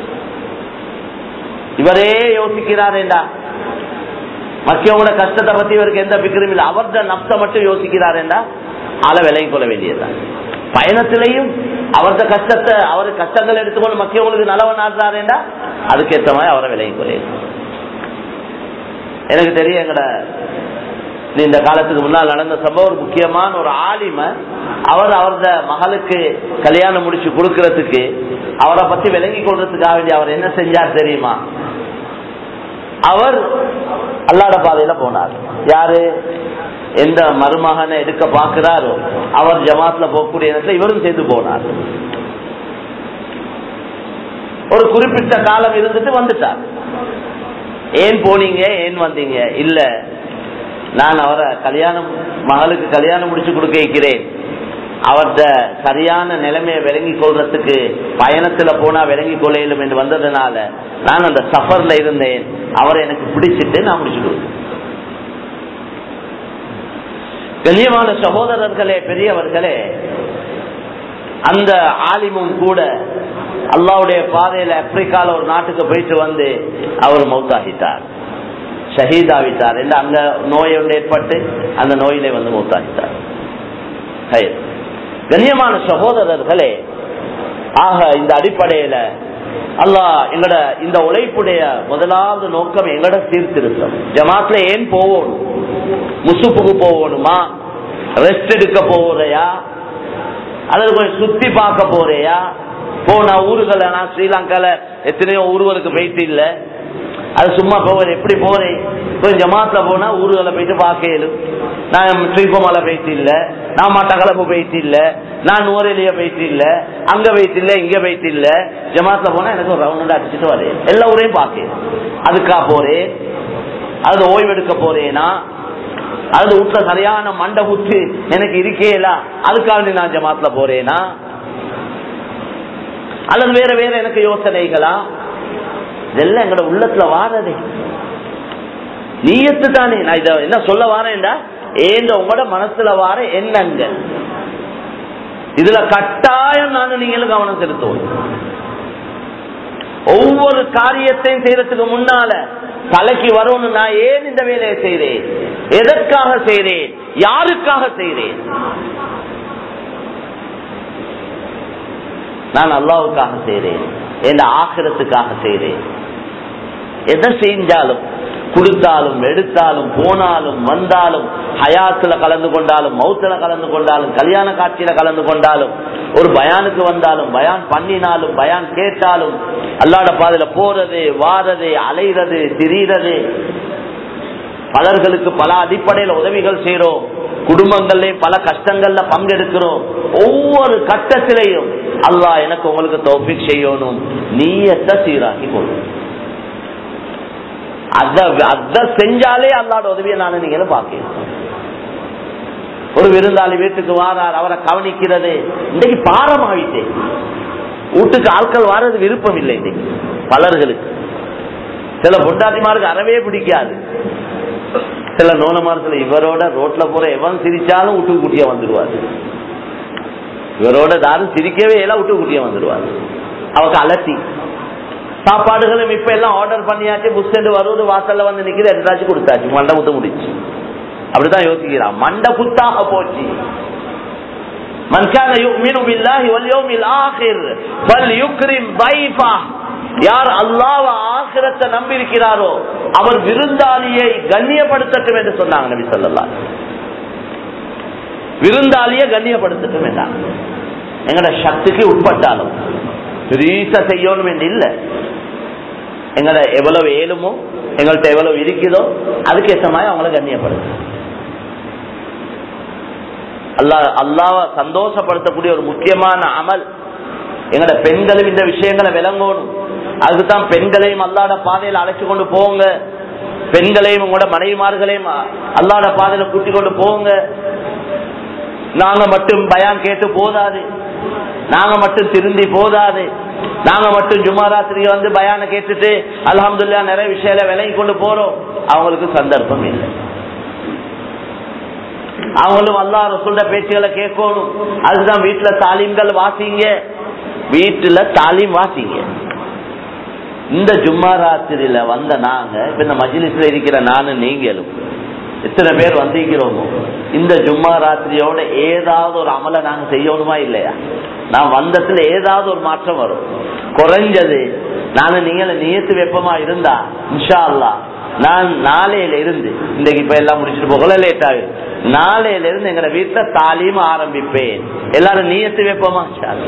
இவரே யோசிக்கிறார் என்றா மக்கியவங்களோட கஷ்டத்தை பத்தி இவருக்கு எந்த பிக்கரும் இல்லை அவர்த நப்ச மட்டும் யோசிக்கிறார் என்றா ஆளை விலகி கொள்ள வேண்டியதுதான் பயணத்திலையும் அவரது கஷ்டத்தை அவர் கஷ்டங்கள் எடுத்துக்கொண்டு மக்கியவங்களுக்கு நலவன் ஆடுறாருண்டா அதுக்கேற்ற மாதிரி அவரை விலகி கொள்ள எனக்கு தெரியும் எங்கட இந்த காலத்துக்கு முன்னால் நடந்த சம்பவம் ஒரு முக்கியமான ஒரு ஆலிம அவர் அவரது மகளுக்கு கல்யாணம் முடிச்சு கொடுக்கறதுக்கு அவரை பத்தி விளங்கி கொள்றதுக்காக வேண்டிய அவர் என்ன செஞ்சார் தெரியுமா அவர் அல்லாட பாதையில போனார் யாரு எந்த மருமகனை எடுக்க பாக்குறாரோ அவர் ஜமாத்ல போகக்கூடிய இடத்துல இவரும் சேர்ந்து போனார் ஒரு குறிப்பிட்ட காலம் இருந்துட்டு வந்துட்டார் ஏன் போனீங்க ஏன் வந்தீங்க இல்ல நான் அவரை கல்யாணம் மகளுக்கு கல்யாணம் முடிச்சு கொடுக்க வைக்கிறேன் அவர்த சரியான நிலைமையை விளங்கி கொள்றதுக்கு பயணத்துல போனா விளங்கி கொள்ளையிலும் என்று வந்ததுனால நான் அந்த சஃபர்ல இருந்தேன் அவரை எனக்கு பிடிச்சிட்டு நான் முடிச்சு கொடுத்தேன் கண்ணியமான சகோதரர்களே பெரியவர்களே அந்த ஆலிமும் கூட அல்லாவுடைய பாதையில ஆப்பிரிக்கால ஒரு நாட்டுக்கு போயிட்டு வந்து அவர் மௌத்தாகிட்டார் ஷஹீதாவிட்டார் என்று அங்க நோய் ஒன்று ஏற்பட்டு அந்த நோயிலே வந்து மௌத்தாகிட்டார் கண்ணியமான சகோதரர்களே ஆக இந்த அடிப்படையில அல்லாஹ் எங்கட இந்த உழைப்புடைய முதலாவது நோக்கம் எங்கட சீர்திருத்தம் ஜமாத்ல ஏன் போவோம் முசுப்புக்கு போகணுமா ரெஸ்ட் எடுக்க போறியா அல்லது கொஞ்சம் சுத்தி பார்க்க போறியா போனா ஊருகளை நான் ஸ்ரீலங்கால எத்தனையோ ஊர்களுக்கு போயிட்டு இல்ல அது சும்மா போவது எப்படி போறேன் கொஞ்சம் ஜமாத்ல போனா ஊர்களை போயிட்டு பார்க்கலும் நான் ஸ்ரீகோமலை போயிட்டு இல்ல நான் மட்டக்களப்பு போயிட்டு இல்ல நான் நூரெலிய போயிட்டு இல்ல அங்க போயிட்டு இல்ல இங்க போயிட்டு இல்ல ஜமாத்ல போனா எனக்கு ஒரு ரவுண்ட் அடிச்சுட்டு வரேன் எல்லா ஊரையும் பார்க்கேன் அதுக்கா போறேன் அது ஓய்வெடுக்க போறேனா அது வீட்டுல சரியான மண்டை குத்து எனக்கு இருக்கேலா அதுக்காக நான் ஜமாத்ல போறேனா அல்லது வேற வேற எனக்கு யோசனைகளா இதெல்லாம் எங்களோட உள்ளத்துல வாரதே நீயத்து தானே நான் இத என்ன சொல்ல வாரேன்டா ஏங்க உங்களோட மனசுல வார எண்ணங்கள் இதுல கட்டாயம் நாங்க நீங்களும் கவனம் செலுத்துவோம் ஒவ்வொரு காரியத்தையும் செய்யறதுக்கு முன்னால தலைக்கு வரணும் நான் ஏன் இந்த வேலையை செய்றேன் எதற்காக செய்றேன் யாருக்காக செய்றேன் நான் அல்லாவுக்காக செய்றேன் என் ஆக்கிரத்துக்காக செய்றேன் எதை செஞ்சாலும் கொடுத்தாலும் எடுத்தாலும் போனாலும் வந்தாலும் ஹயாத்துல கலந்து கொண்டாலும் மௌத்துல கலந்து கொண்டாலும் கல்யாண காட்சியில கலந்து கொண்டாலும் ஒரு பயானுக்கு வந்தாலும் பயான் பண்ணினாலும் பயான் கேட்டாலும் அல்லாட பாதையில போறது வாரது அலைறது திரிறது பலர்களுக்கு பல அடிப்படையில உதவிகள் செய்யறோம் குடும்பங்கள்ல பல கஷ்டங்கள்ல பங்கெடுக்கிறோம் ஒவ்வொரு கட்டத்திலையும் அல்லாஹ் எனக்கு உங்களுக்கு தௌபிக் செய்யணும் நீயத்தை சீராக்கி கொள்ளும் அத அத செஞ்சாலே அல்லாட உதவியை நான் நீங்களும் பார்க்கணும் ஒரு விருந்தாளி வீட்டுக்கு வாரார் அவரை கவனிக்கிறது இன்னைக்கு பாரமாவிட்டேன் வீட்டுக்கு ஆட்கள் வாரது விருப்பம் இல்லை இன்னைக்கு பலர்களுக்கு சில பொண்டாட்டிமாருக்கு அறவே பிடிக்காது சில நோனமாரத்துல இவரோட ரோட்ல போற எவன் சிரிச்சாலும் விட்டு குட்டியா வந்துடுவாரு இவரோட யாரும் சிரிக்கவே எல்லாம் விட்டு குட்டியா வந்துடுவாரு அவங்க அலட்டி சாப்பாடுகளும் இப்ப எல்லாம் ஆர்டர் பண்ணியாச்சு புஷ் வருவது வாசல்ல வந்து நிக்கிது எடுத்தாச்சு கொடுத்தாச்சு மண்டை முத்த முடிச்சு அப்படிதான் யோசிக்கிறான் மண்ட புத்தாக போச்சு من كان يؤمن بالله واليوم الآخر فليكرم ضيفه யார் அல்லாஹ் ஆகிரத்தை நம்பி இருக்கிறாரோ அவர் விருந்தாளியை கண்ணியப்படுத்தட்டும் என்று சொன்னாங்க நபி சொல்லலாம் விருந்தாளியை கண்ணியப்படுத்தட்டும் என்றாங்க எங்கட சக்திக்கு உட்பட்டாலும் பெரிய செய்யணும் என்று இல்லை எங்களை எவ்வளவு ஏழுமோ எங்கள்கிட்ட எவ்வளவு இருக்குதோ அதுக்கு ஏற்ற மாதிரி அவங்கள கண்ணியப்படுத்து அல்லா அல்லாவ சந்தோஷப்படுத்தக்கூடிய ஒரு முக்கியமான அமல் எங்கட பெண்களும் இந்த விஷயங்களை விளங்கணும் அதுக்குதான் பெண்களையும் அல்லாட பாதையில அழைச்சு கொண்டு போங்க பெண்களையும் உங்களோட மனைவிமார்களையும் அல்லாட பாதையில கூட்டி கொண்டு போங்க நாங்க மட்டும் பயான் கேட்டு போதாது நாங்க மட்டும் திருந்தி போதாது நாங்க மட்டும் ஜுமாராத்திரிக்கு வந்து பயான கேட்டுட்டு அலமதுல்லா நிறைய விஷயம் விலகி கொண்டு போறோம் அவங்களுக்கு சந்தர்ப்பம் இல்லை அவங்களும் அல்லா ரசூல்ட பேச்சுகளை கேட்கணும் அதுதான் வீட்டுல தாலீம்கள் வாசிங்க வீட்டுல தாலீம் வாசிங்க இந்த ஜும்மா ராத்திரியில வந்த நாங்க இப்ப இந்த மஜிலிஸ்ல இருக்கிற நானும் நீங்களும் எத்தனை பேர் வந்திருக்கிறோமோ இந்த ஜும்மா ராத்திரியோட ஏதாவது ஒரு அமலை நாங்க செய்யணுமா இல்லையா நான் வந்ததுல ஏதாவது ஒரு மாற்றம் வரும் குறைஞ்சது நானும் நீங்கள நியத்து வெப்பமா இருந்தா இன்ஷா அல்லா நான் நாளையில இருந்து இன்னைக்கு இப்ப எல்லாம் முடிச்சுட்டு போகல லேட் ஆகுது நாளையில இருந்து எங்க வீட்டுல தாலீம் ஆரம்பிப்பேன் எல்லாரும் நீயத்து வைப்போமா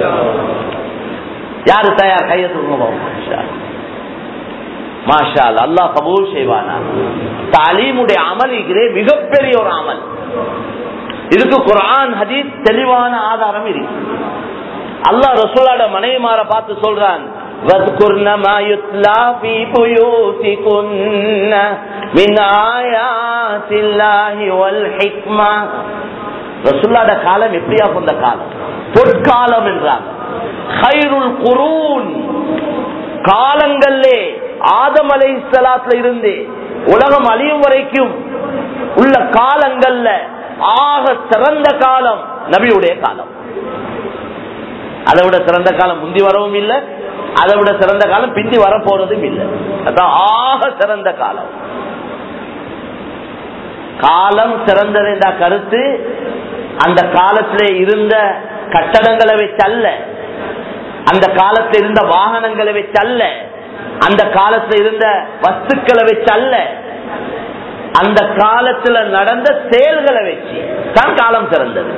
யாரு தயார் கைய தூங்க மாஷா அல்லாஹ் கபூல் செய்வானா தாலீமுடைய அமல் இருக்கிறே மிகப்பெரிய ஒரு அமல் இதுக்கு குரான் ஹதீஸ் தெளிவான ஆதாரம் இருக்கு அல்லாஹ் ரசூலாட மனைவிமார பார்த்து சொல்றான் واذكرن ما يتلى في بيوتكن من آيات الله والحكمة ரசுல்லாட காலம் எப்படியா சொந்த காலம் பொற்காலம் என்றாங்க ஹைருல் குரூன் காலங்களே ஆதம் அலை சலாத்துல இருந்து உலகம் அழியும் வரைக்கும் உள்ள காலங்கள்ல ஆக சிறந்த காலம் நபியுடைய காலம் அதை விட சிறந்த காலம் முந்தி வரவும் இல்லை அதை விட சிறந்த காலம் பிந்தி வரப்போறதும் இல்லை அதான் ஆக சிறந்த காலம் காலம் சிறந்தது என்ற கருத்து அந்த காலத்துல இருந்த கட்டடங்களை வச்சல்ல அந்த காலத்துல இருந்த வாகனங்களை வச்சல்ல அந்த காலத்துல இருந்த வஸ்துக்களை வச்சல்ல அந்த காலத்துல நடந்த செயல்களை வச்சு தான் காலம் சிறந்தது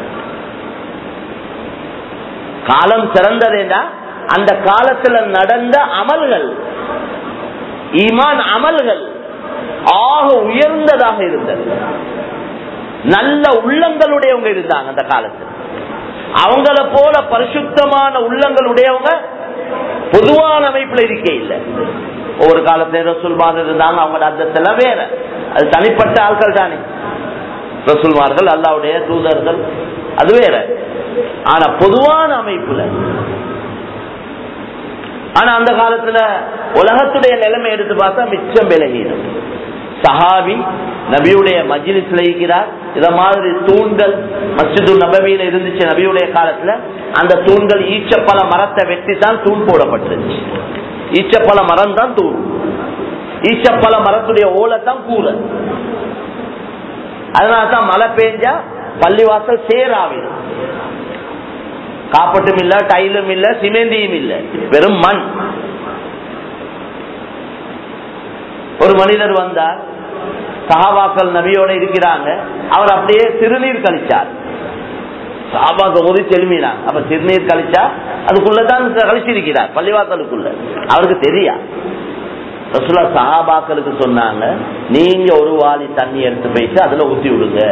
காலம் சிறந்ததுன்னா அந்த காலத்துல நடந்த அமல்கள் ஈமான் அமல்கள் ஆக உயர்ந்ததாக இருந்தது நல்ல உள்ளங்களுடையவங்க இருந்தாங்க அந்த காலத்தில் அவங்கள போல பரிசுத்தமான உள்ளங்களுடையவங்க பொதுவான அமைப்புல இருக்க இல்லை ஒவ்வொரு காலத்துல ரசூல்மார் இருந்தாங்க அவங்க அந்தத்துல வேற அது தனிப்பட்ட ஆட்கள் தானே ரசூல்மார்கள் அல்லாவுடைய தூதர்கள் அது வேற ஆனா பொதுவான அமைப்புல ஆனா அந்த காலத்துல உலகத்துடைய நிலைமை எடுத்து பார்த்தா மிச்சம் விலகிடும் சஹாபி நபியுடைய மஜிலிஸ்ல இருக்கிறார் இத மாதிரி தூண்கள் மஸ்ஜிது நபவியில இருந்துச்சு நபியுடைய காலத்துல அந்த தூண்கள் ஈச்சப்பழ மரத்தை வெட்டி தான் தூண் போடப்பட்டுருச்சு ஈச்சப்பழ மரம் தான் தூண் ஈச்சப்பழ மரத்துடைய ஓலத்தான் கூரை அதனாலதான் மழை பெஞ்சா பள்ளிவாசல் சேராவிடும் காப்பட்டும் இல்ல டைலும் இல்ல சிமெண்டியும் இல்ல வெறும் மண் ஒரு மனிதர் வந்தார் சஹாபாக்கள் நபியோட இருக்கிறாங்க அவர் அப்படியே சிறுநீர் கழிச்சார் சஹாபாக்கள் ஒரு செலுமினாங்க அப்ப சிறுநீர் கழிச்சா அதுக்குள்ளதான் கழிச்சிருக்கிறார் பள்ளிவாசலுக்குள்ள அவருக்கு தெரியா ரசுல்லா சஹாபாக்களுக்கு சொன்னாங்க நீங்க ஒரு வாளி தண்ணி எடுத்து போயிட்டு அதுல ஊத்தி விடுங்க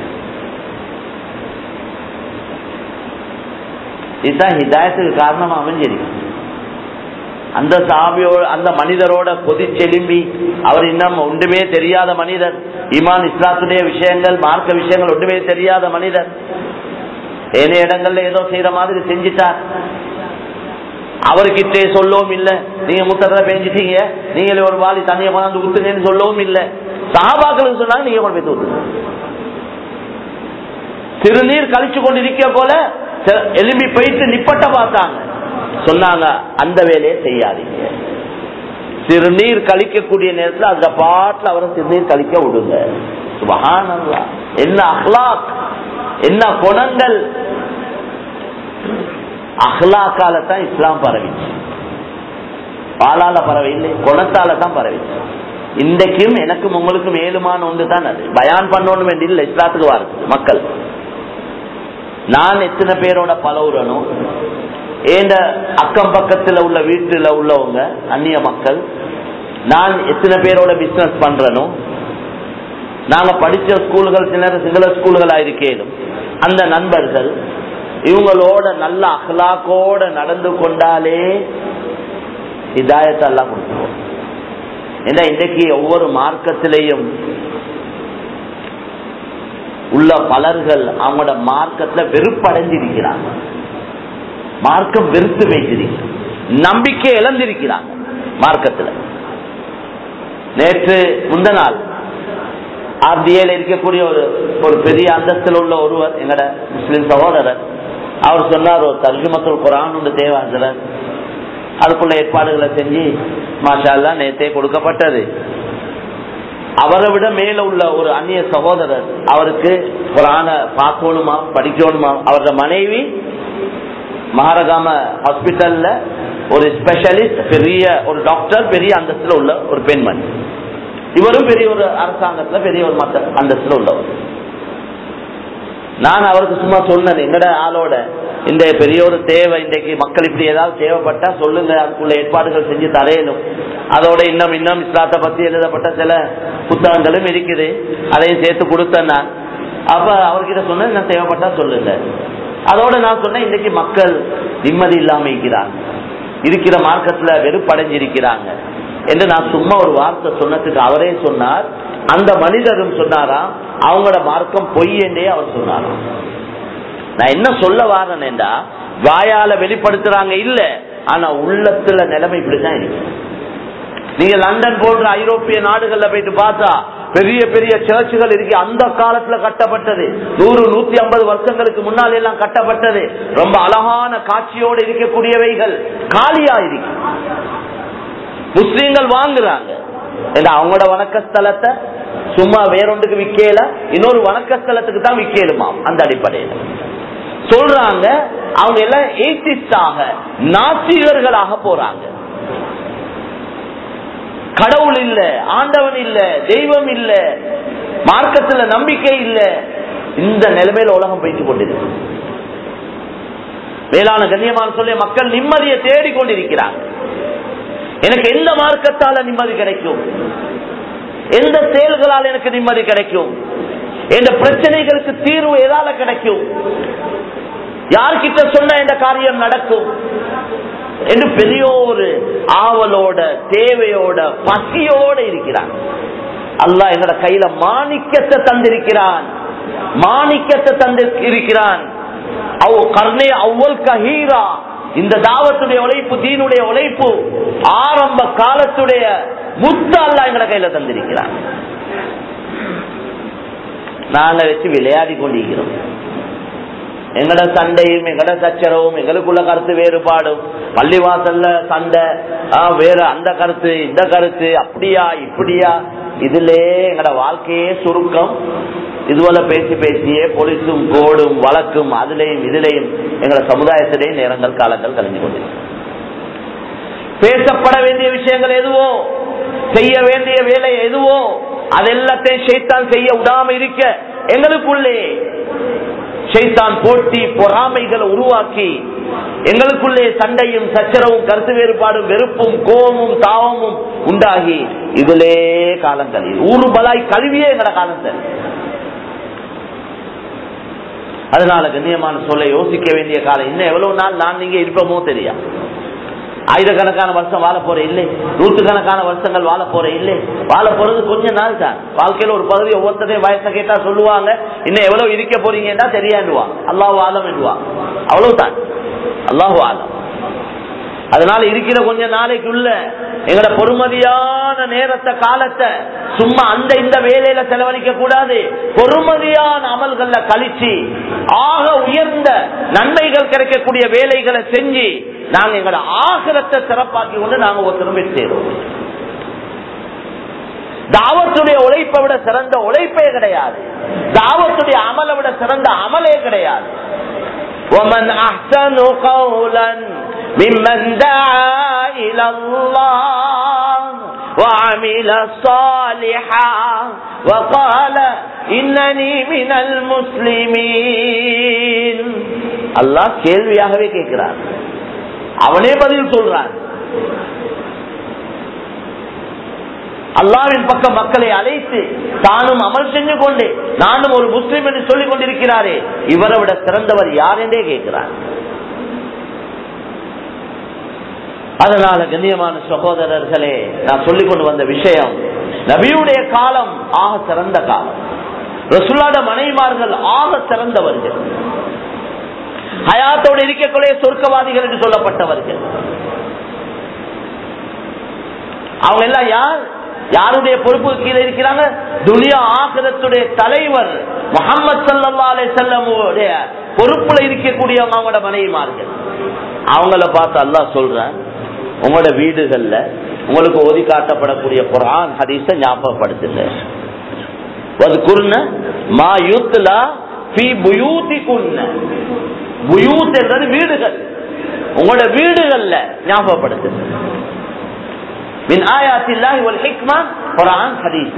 இதுதான் ஹிதாயத்துக்கு காரணமா அமைஞ்சிருக்கு அந்த சாமியோட அந்த மனிதரோட கொதிச்செலும்பி அவர் இன்னும் ஒன்றுமே தெரியாத மனிதர் இமான் இஸ்லாத்துடைய விஷயங்கள் மார்க்க விஷயங்கள் ஒன்றுமே தெரியாத மனிதர் ஏனைய இடங்கள்ல ஏதோ செய்யற மாதிரி செஞ்சிட்டார் அவர்கிட்டே சொல்லவும் இல்ல நீங்க முத்தத்துல பேஞ்சிட்டீங்க நீங்களே ஒரு வாலி தண்ணியை கொண்டாந்து ஊத்துங்கன்னு சொல்லவும் இல்ல சஹாபாக்களுக்கு சொன்னாங்க நீங்க கொண்டு போய் ஊத்துங்க சிறுநீர் கழிச்சு கொண்டு இருக்க போல எலும்பி போயிட்டு நிப்பட்ட பார்த்தாங்க சொன்னாங்க அந்த வேலையை செய்யாதீங்க சிறுநீர் கழிக்கக்கூடிய நேரத்தில் அந்த பாட்டில் அவரை சிறுநீர் கழிக்க விடுங்க சுபஹானல்லாஹ் என்ன அஹ்லாக் என்ன குணங்கள் அஹ்லாக்கால தான் இஸ்லாம் பரவிச்சு பாலால பரவில்லை குணத்தால தான் பரவிச்சு இன்றைக்கும் எனக்கும் உங்களுக்கும் ஏழுமான ஒன்று தான் அது பயான் பண்ணணும் வேண்டிய இஸ்லாத்துக்கு வாருது மக்கள் நான் எத்தனை பேரோட பழகுறனும் ஏண்ட அக்கம் பக்கத்துல உள்ள வீட்டுல உள்ளவங்க அந்நிய மக்கள் நான் எத்தனை பேரோட பிசினஸ் பண்றனும் நாங்க படிச்ச ஸ்கூல்கள் சில சிங்கள ஸ்கூல்களா இருக்கேனும் அந்த நண்பர்கள் இவங்களோட நல்ல அஹ்லாக்கோட நடந்து கொண்டாலே இதாயத்தெல்லாம் கொடுத்துருவோம் ஏன்னா இன்றைக்கு ஒவ்வொரு மார்க்கத்திலையும் உள்ள பலர்கள் அவங்களோட மார்க்கத்துல வெறுப்படைஞ்சிருக்கிறாங்க மார்க்கம் வெறுத்து வைத்திருக்கிறாங்க நம்பிக்கை இழந்திருக்கிறாங்க மார்க்கத்துல நேற்று முந்த நாள் ஆர்டிஏல இருக்கக்கூடிய ஒரு ஒரு பெரிய அந்தஸ்தில் உள்ள ஒருவர் எங்கட முஸ்லிம் சகோதரர் அவர் சொன்னார் ஒரு தர்ஜுமத்துல் குரான் ஒன்று தேவை அதுக்குள்ள ஏற்பாடுகளை செஞ்சு மாஷா நேத்தே கொடுக்கப்பட்டது அவரை விட மேல உள்ள ஒரு அந்நிய சகோதரர் அவருக்கு குரான பார்க்கணுமா படிக்கணுமா அவரோட மனைவி மகாரகாம ஹாஸ்பிட்டல்ல ஒரு ஸ்பெஷலிஸ்ட் பெரிய ஒரு டாக்டர் பெரிய அந்தஸ்துல உள்ள ஒரு பெண்மணி இவரும் பெரிய ஒரு அரசாங்கத்துல பெரிய ஒரு மத்த அந்தஸ்துல உள்ளவர் நான் அவருக்கு சும்மா சொன்னேன் எங்கட ஆளோட இந்த பெரிய ஒரு தேவை இன்றைக்கு மக்கள் இப்படி ஏதாவது தேவைப்பட்டா சொல்லுங்க அதுக்குள்ள ஏற்பாடுகள் செஞ்சு தரையணும் அதோட இன்னும் இன்னும் இஸ்லாத்தை பத்தி எழுதப்பட்ட சில புத்தகங்களும் இருக்குது அதையும் சேர்த்து கொடுத்தேன் நான் அப்ப அவர்கிட்ட சொன்னேன் நான் தேவைப்பட்டா சொல்லுங்க அதோட நான் சொன்னேன் இன்னைக்கு மக்கள் நிம்மதி இல்லாம இருக்கிறாங்க இருக்கிற மார்க்கத்துல வெறுப்படைஞ்சிருக்கிறாங்க என்று நான் சும்மா ஒரு வார்த்தை சொன்னதுக்கு அவரே சொன்னார் அந்த மனிதரும் சொன்னாராம் அவங்களோட மார்க்கம் பொய் என்றே அவர் சொன்னாராம் நான் என்ன சொல்ல வாரேன்டா வாயால வெளிப்படுத்துறாங்க இல்ல ஆனா உள்ளத்துல நிலைமை இப்படிதான் இருக்கு நீங்க லண்டன் போன்ற ஐரோப்பிய நாடுகள்ல போயிட்டு பார்த்தா பெரிய பெரிய சர்ச்சுகள் இருக்கு அந்த காலத்துல கட்டப்பட்டது நூறு நூத்தி ஐம்பது வருஷங்களுக்கு முன்னால் எல்லாம் கட்டப்பட்டது ரொம்ப அழகான காட்சியோடு இருக்கக்கூடியவைகள் காலியா இருக்கு முஸ்லீம்கள் வாங்குறாங்க அவங்களோட வணக்க ஸ்தலத்தை சும்மா வேறொன்றுக்கு விக்கல இன்னொரு வணக்க ஸ்தலத்துக்கு தான் விக்கலுமா அந்த அடிப்படையில் சொல்றாங்க அவங்க எல்லாம் ஏசிஸ்டாக நாசிகர்களாக போறாங்க கடவுள் இல்ல ஆண்டவன் இல்ல தெய்வம் இல்ல மார்க்கத்துல நம்பிக்கை இல்ல இந்த நிலைமையில உலகம் போயிட்டு கொண்டிருக்கு மேலான கண்ணியமான சொல்லி மக்கள் நிம்மதியை தேடிக் கொண்டிருக்கிறாங்க எனக்கு எந்த மார்க்கத்தால நிம்மதி கிடைக்கும் எந்த செயல்களால் எனக்கு நிம்மதி கிடைக்கும் எந்த பிரச்சனைகளுக்கு தீர்வு எதால கிடைக்கும் யார்கிட்ட சொன்ன இந்த காரியம் நடக்கும் என்று பெரிய ஒரு ஆவலோட தேவையோட பசியோட இருக்கிறான் அல்லாஹ் எங்கட கையில மாணிக்கத்தை தந்திருக்கிறான் மாணிக்கத்தை தந்திருக்கிறான் அவ் கர்ணே அவ்வல் கஹீரா இந்த தாவத்துடைய உழைப்பு தீனுடைய உழைப்பு ஆரம்ப காலத்துடைய முத்த அல்ல எங்கட கையில தந்திருக்கிறான் நாங்க வச்சு விளையாடி கொண்டிருக்கிறோம் எங்கட சண்டையும் எங்கட சச்சரவும் எங்களுக்குள்ள கருத்து வேறுபாடும் பள்ளிவாசல்ல சண்டை வேற அந்த கருத்து இந்த கருத்து அப்படியா இப்படியா இதுல எங்கட வாழ்க்கையே சுருக்கம் இதுவரை பேசி பேசியே போலீஸும் கோடும் வழக்கும் அதுலயும் இதுலயும் எங்கள சமுதாயத்திலேயும் நேரங்கள் காலங்கள் கழிஞ்சு கொண்டிருக்கு பேசப்பட வேண்டிய விஷயங்கள் எதுவோ செய்ய வேண்டிய வேலை எதுவோ அதெல்லாத்தையும் ஷைத்தான் செய்ய விடாம இருக்க எங்களுக்குள்ளே ஷைத்தான் போட்டி பொறாமைகளை உருவாக்கி எங்களுக்குள்ளே சண்டையும் சச்சரவும் கருத்து வேறுபாடும் வெறுப்பும் கோபமும் தாவமும் உண்டாகி இதிலே காலங்கள் ஊரு பலாய் கல்வியே எங்கட காலங்கள் அதனால கண்ணியமான சொல்ல யோசிக்க வேண்டிய காலம் இன்னும் எவ்வளவு நாள் நான் நீங்க இருப்போமோ தெரியா ஆயிரக்கணக்கான வருஷம் வாழ போற இல்லை நூற்றுக்கணக்கான வருஷங்கள் வாழ போற இல்லை வாழ போறது கொஞ்ச நாள் தான் வாழ்க்கையில ஒரு பகுதி ஒவ்வொருத்தரையும் வயசை கேட்டா சொல்லுவாங்க இன்னும் எவ்வளவு இருக்க போறீங்கன்னா தெரியாண்டுவாங்க அல்லாஹ் ஆலம் என்றுவாங்க அவ்வளவுதான் அல்லாஹு ஆலம் அதனால இருக்கிற கொஞ்ச நாளைக்குள்ள எங்கட பொறுமதியான நேரத்தை காலத்தை சும்மா அந்த இந்த வேலையில செலவழிக்க கூடாது பொறுமதியான அமல்கள்ல கழிச்சு ஆக உயர்ந்த நன்மைகள் கிடைக்கக்கூடிய வேலைகளை செஞ்சு நாங்க எங்களோட ஆகிரத்தை சிறப்பாக்கி கொண்டு நாங்க ஒருத்தரும் சேரும் தாவத்துடைய உழைப்பை விட சிறந்த உழைப்பே கிடையாது தாவத்துடைய அமலை விட சிறந்த அமலே கிடையாது ومن أحسن قولا ممن دعا إلى الله وعمل صالحا وقال إنني من المسلمين அல்லாஹ் கேள்வியாகவே கேட்கிறார் அவனே பதில் சொல்றான் அல்லாவின் பக்கம் மக்களை அழைத்து தானும் அமல் செஞ்சு கொண்டு நானும் ஒரு முஸ்லிம் என்று சொல்லிக் கொண்டிருக்கிறாரே இவரை விட சிறந்தவர் யார் என்றே கேட்கிறார் அதனால கண்ணியமான சகோதரர்களே நான் சொல்லிக் கொண்டு வந்த விஷயம் நபியுடைய காலம் ஆக சிறந்த காலம் ரசுல்லாட மனைமார்கள் ஆக சிறந்தவர்கள் ஹயாத்தோடு இருக்கக்கூடிய சொர்க்கவாதிகள் என்று சொல்லப்பட்டவர்கள் அவங்க எல்லாம் யார் யாருடைய பொறுப்பு கீழே இருக்கிறாங்க துனியா ஆகிரத்துடைய தலைவர் முகமது சல்லா அலை செல்லமுடைய பொறுப்புல இருக்கக்கூடியவங்க அவங்களோட மனைவிமார்கள் அவங்கள பார்த்து அல்லாஹ் சொல்றேன் உங்களோட வீடுகள்ல உங்களுக்கு ஒதி காட்டப்படக்கூடிய குரான் ஹதீஸ ஞாபகப்படுத்துங்க குர்ன மா யுத்லா பி புயூதி குன்ன புயூத் என்றது வீடுகள் உங்களோட வீடுகள்ல ஞாபகப்படுத்துங்க من آيات الله والحكمة قرآن حديث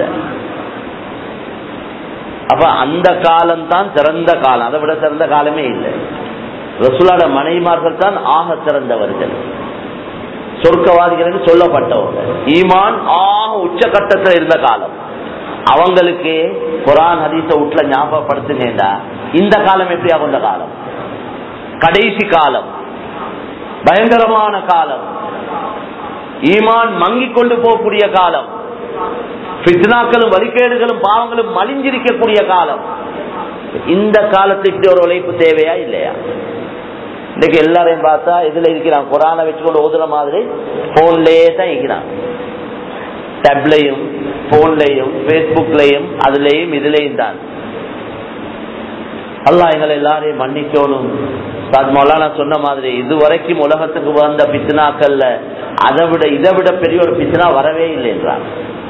அப்ப அந்த காலம் தான் சிறந்த காலம் அதை விட சிறந்த காலமே இல்லை ரசூலாட மனைமார்கள் தான் ஆக சிறந்தவர்கள் சொர்க்கவாதிகள் என்று சொல்லப்பட்டவங்க ஈமான் ஆக உச்சகட்டத்தில் இருந்த காலம் அவங்களுக்கு குரான் ஹதீச வீட்டுல ஞாபகப்படுத்துனேண்டா இந்த காலம் எப்படி அந்த காலம் கடைசி காலம் பயங்கரமான காலம் ஈமான் மங்கிக் கொண்டு போகக்கூடிய காலம் பித்னாக்களும் வழிகேடுகளும் பாவங்களும் மலிஞ்சிருக்கக்கூடிய காலம் இந்த காலத்துக்கு இப்படி ஒரு உழைப்பு தேவையா இல்லையா இன்னைக்கு எல்லாரையும் பார்த்தா இதுல இருக்கிறான் குரானை வச்சுக்கொண்டு ஓதுற மாதிரி போன்லயே தான் இருக்கிறான் டேப்லையும் போன்லையும் பேஸ்புக்லையும் அதுலயும் இதுலயும் தான் அல்லாஹ் எங்களை எல்லாரையும் மன்னிக்கணும் மௌலானா சொன்ன மாதிரி இதுவரைக்கும் உலகத்துக்கு வந்த பித்னாக்கள்ல அதை விட இதை விட பெரிய ஒரு பித்னா வரவே இல்லை என்றாங்க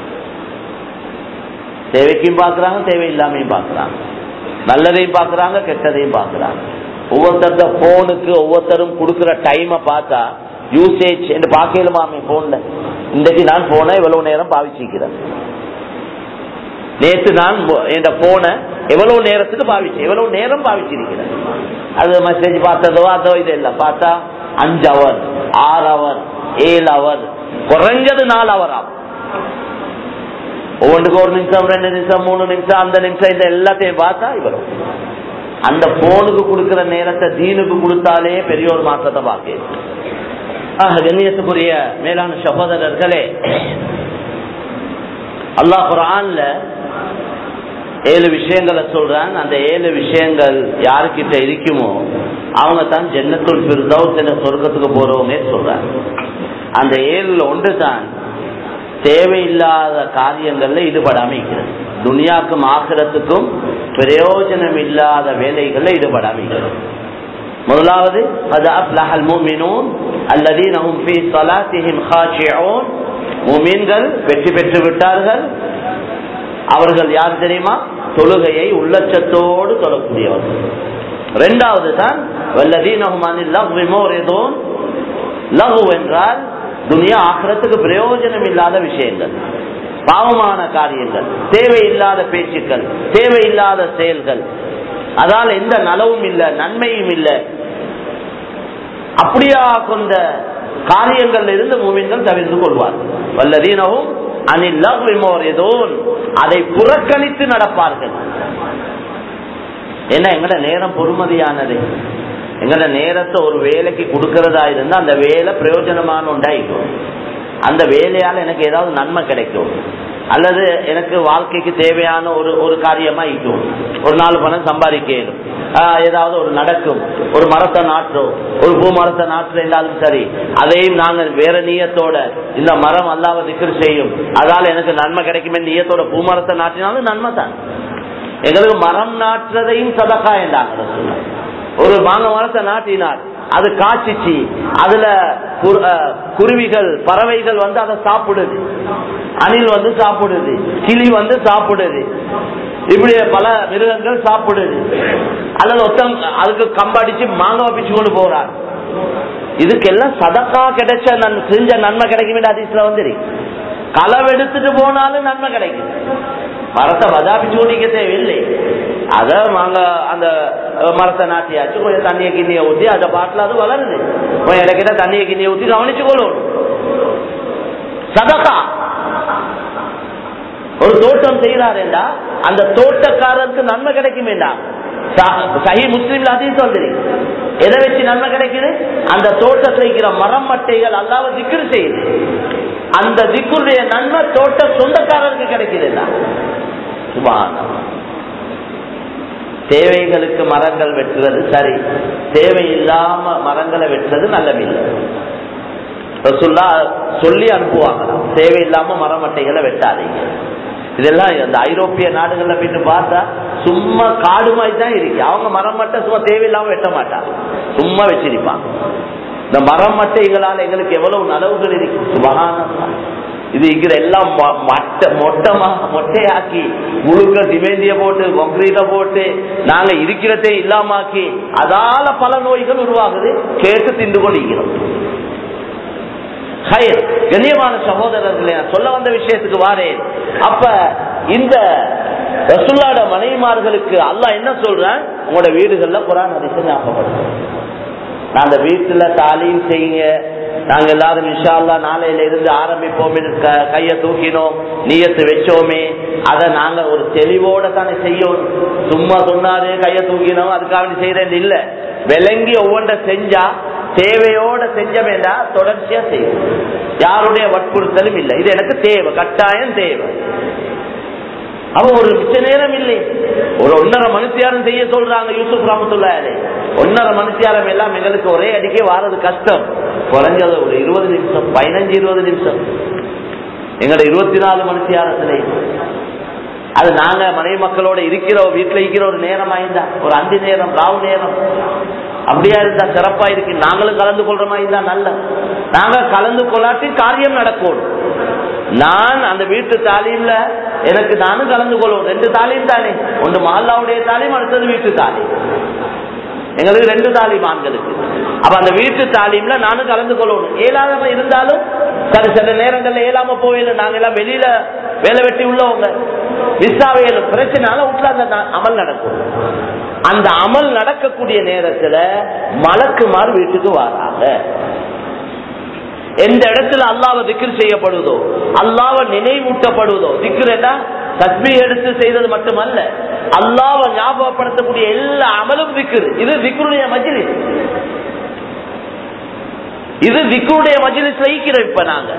தேவைக்கும் பாக்குறாங்க தேவையில்லாமையும் பாக்குறாங்க நல்லதையும் பாக்குறாங்க கெட்டதையும் பாக்குறாங்க ஒவ்வொருத்தர போனுக்கு ஒவ்வொருத்தரும் கொடுக்கிற டைமை பார்த்தா யூசேஜ் என்று பார்க்கலுமாமே போன்ல இன்றைக்கு நான் போன இவ்வளவு நேரம் பாவிச்சிக்கிறேன் நேற்று நான் என் போனை எவ்வளவு நேரத்துக்கு பாவிச்சேன் எவ்வளவு நேரம் பாவிச்சிருக்கிறேன் அது மெசேஜ் பார்த்ததோ அதோ இது இல்ல பார்த்தா அஞ்சு அவர் ஆறு அவர் ஏழு அவர் குறைஞ்சது நாலு அவர் ஆகும் ஒவ்வொன்றுக்கு ஒரு நிமிஷம் ரெண்டு நிமிஷம் மூணு நிமிஷம் அந்த நிமிஷம் இந்த எல்லாத்தையும் பார்த்தா இவரும் அந்த போனுக்கு கொடுக்கிற நேரத்தை தீனுக்கு கொடுத்தாலே பெரிய ஒரு மாற்றத்தை பார்க்க கண்ணியத்துக்குரிய மேலான சகோதரர்களே அல்லாஹ் குரான்ல ஏழு விஷயங்களை சொல்றான் அந்த ஏழு விஷயங்கள் யாருக்கிட்ட இருக்குமோ அவங்க தான் ஜென்னத்துள் பிரிதவுஸ் என்ற சொர்க்கத்துக்கு போறவங்க சொல்றாங்க அந்த ஏழுல ஒன்று தான் தேவையில்லாத காரியங்கள்ல ஈடுபடாம இருக்கிறது துனியாக்கும் ஆக்கிரத்துக்கும் பிரயோஜனம் இல்லாத வேலைகள்ல ஈடுபடாம இருக்கிறது முதலாவது அது அப்லஹல் மூமினூன் அல்லதீனஹும் ஃபீ ஸலாத்திஹிம் காஷிஊன் மூமின்கள் வெற்றி பெற்று விட்டார்கள் அவர்கள் யார் தெரியுமா தொழுகையை உள்ளச்சத்தோடு தொழக்கூடியவர்கள் இரண்டாவது தான் லகு என்றால் துனியா ஆக்கிரத்துக்கு பிரயோஜனம் இல்லாத விஷயங்கள் பாவமான காரியங்கள் தேவையில்லாத பேச்சுக்கள் தேவையில்லாத செயல்கள் அதால் எந்த நலவும் இல்லை நன்மையும் இல்லை அப்படியா கொண்ட காரியங்கள்ல இருந்து மூமின்கள் தவிர்த்து கொள்வார்கள் வல்லதீனவும் அனில் அதை புறக்கணித்து நடப்பார்கள் என்ன எங்கட நேரம் பொறுமதியானது எங்கட நேரத்தை ஒரு வேலைக்கு கொடுக்கறதா இருந்தா அந்த வேலை பிரயோஜனமான உண்டாயிக்கும் அந்த வேலையால எனக்கு ஏதாவது நன்மை கிடைக்கும் அல்லது எனக்கு வாழ்க்கைக்கு தேவையான ஒரு ஒரு காரியமா இருக்கும் ஒரு நாலு பணம் சம்பாதிக்கணும் ஏதாவது ஒரு நடக்கும் ஒரு மரத்தை நாட்டுறோம் ஒரு பூ மரத்தை நாட்டுற இருந்தாலும் சரி அதையும் நாங்கள் வேற நீயத்தோட இந்த மரம் அல்லாம திக்கர் செய்யும் அதால எனக்கு நன்மை கிடைக்கும் நீயத்தோட பூ மரத்தை நாட்டினாலும் நன்மை தான் எங்களுக்கு மரம் நாட்டுறதையும் சதக்கா என்றாங்க ஒரு மாங்க மரத்தை நாட்டினார் அது காய்ச்சிச்சு அதுல குருவிகள் பறவைகள் வந்து அதை சாப்பிடுது அணில் வந்து சாப்பிடுது கிளி வந்து சாப்பிடுது இப்படி பல மிருகங்கள் சாப்பிடுது அல்லது ஒருத்தன் அதுக்கு கம்படிச்சு மாங்காய் பிச்சு கொண்டு போறார் இதுக்கெல்லாம் சதக்கா கிடைச்ச நன்- செஞ்ச நன்மை கிடைக்கும் அதிசல வந்துரு களவெடுத்துட்டு போனாலும் நன்மை கிடைக்கும் மரத்தை வதாபிச்சு கொண்டிக்க தேவையில்லை அத மாங்க அந்த அஹ், மரத்தை நாட்டியாச்சு கொஞ்சம் தண்ணியை கிண்ணியை ஊத்தி அந்த பாட்டில் அது வளருது கொஞ்சம் இடைக்கிட்ட தண்ணியை கிண்ணியை ஊத்தி கவனிச்சு கொள்ளணும் சதகா ஒரு தோட்டம் செய்யறாருண்டா அந்த தோட்டக்காரருக்கு நன்மை கிடைக்கும் வேண்டாம் சஹி முஸ்லீம்ல அதையும் சொல்றீ எதை வச்சு நன்மை கிடைக்குது அந்த தோட்டத்தில் இருக்கிற மரம் மட்டைகள் அல்லாவ திக்ரு செய்யுது அந்த திக்குடைய நன்மை தோட்ட சொந்தக்காரருக்கு கிடைக்குதுடா சுபானம் தேவைகளுக்கு மரங்கள் வெட்டுறது சரி தேவையில்லாம மரங்களை வெட்டுறது நல்லவில்லை ரசுல்லா சொல்லி அனுப்புவாங்களாம் தேவையில்லாம மரமட்டைகளை வெட்டாதீங்க இதெல்லாம் இந்த ஐரோப்பிய நாடுகள்ல போயிட்டு பார்த்தா சும்மா காடு மாதிரி தான் இருக்கு அவங்க மரம் மட்டை சும்மா தேவையில்லாம வெட்ட மாட்டாங்க சும்மா வச்சிருப்பாங்க இந்த மரம் மட்டைகளால் எங்களுக்கு எவ்வளவு நலவுகள் இருக்கு சுபகானமா இது இருக்கிற எல்லாம் மொ- மட்டை மொட்டமா மொட்டையாக்கி முழுக்க சிமெண்டிய போட்டு கொங்கிரீட்ட போட்டு நாங்க இருக்கிறதே இல்லாமாக்கி அதால பல நோய்கள் உருவாகுது கேட்டு திண்டு கொண்டிருக்கிறோம் ஹைர் கண்ணியமான சகோதரர்களே நான் சொல்ல வந்த விஷயத்துக்கு வாரேன் அப்ப இந்த ரசுல்லாட மனைவிமார்களுக்கு அல்லாஹ் என்ன சொல்றான் உங்களோட வீடுகள்ல குரான் அதிசயம் ஞாபகப்படுத்து நாங்க வீட்டுல தாலீம் செய்யுங்க நாங்க எல்லாரும் இன்ஷா அல்லாஹ் நாளையில இருந்து ஆரம்பிப்போம் கைய தூக்கினோம் நீயத்து வச்சோமே அத நாங்க ஒரு தெளிவோட தானே செய்யணும் சும்மா சொன்னாரு கைய தூக்கினோம் அதுக்காக வேண்டி செய்யறேன் இல்ல விளங்கி ஒவ்வொன்றை செஞ்சா தேவையோட செஞ்ச வேண்டாம் தொடர்ச்சியா செய்யும் யாருடைய வற்புறுத்தலும் இல்லை இது எனக்கு தேவை கட்டாயம் தேவை அவ ஒரு மிச்ச நேரம் இல்லை ஒரு ஒன்னரை மனுஷியாரம் செய்ய சொல்றாங்க யூசுப் ராமத்துள்ளாரு ஒன்னரை மனுஷியாரம் எல்லாம் எங்களுக்கு ஒரே அடிக்கே வாரது கஷ்டம் குறைஞ்சது ஒரு இருபது நிமிஷம் பதினஞ்சு இருபது நிமிஷம் எங்களோட இருபத்தி நாலு மனுஷியாரத்திலே அது நாங்க மனைவி மக்களோட இருக்கிற வீட்டுல இருக்கிற ஒரு நேரம் ஆயிருந்தா ஒரு அஞ்சு நேரம் ராவு நேரம் அப்படியா இருந்தா சிறப்பா இருக்கு நாங்களும் கலந்து கொள்ற மாதிரி இருந்தா நல்ல நாங்க கலந்து கொள்ளாட்டி காரியம் நடக்கும் நான் அந்த வீட்டு தாலீம்ல எனக்கு நானும் கலந்து கொள்வோம் ரெண்டு தாலீம் தானே ஒன்று மஹல்லாவுடைய தாலீம் அடுத்தது வீட்டு தாலீம் எங்களுக்கு ரெண்டு தாலீம் ஆண்களுக்கு அப்ப அந்த வீட்டு தாலீம்ல நானும் கலந்து கொள்ளணும் ஏழாம இருந்தாலும் சரி சில நேரங்கள்ல ஏழாம போயில நாங்க எல்லாம் வெளியில வேலை வெட்டி உள்ளவங்க மிஸ் ஆவையில பிரச்சனால வீட்டுல அந்த நா- அமல் நடக்கும் அந்த அமல் நடக்கக்கூடிய நேரத்துல மலக்குமார் வீட்டுக்கு வராங்க எந்த இடத்துல அல்லாவை திக்ர் செய்யப்படுவதோ அல்லாவை நினைவூட்டப்படுவதோ திக்ர் என்ன தஸ்மி எடுத்து செய்தது மட்டுமல்ல அல்லாவை ஞாபகப்படுத்தக்கூடிய எல்லா அமலும் திக்ர் இது திக்ருடைய மஜ்லிஸ் இது திக்ருடைய மஜ்லிஸ்ல ஈக்கிறோம் இப்ப நாங்க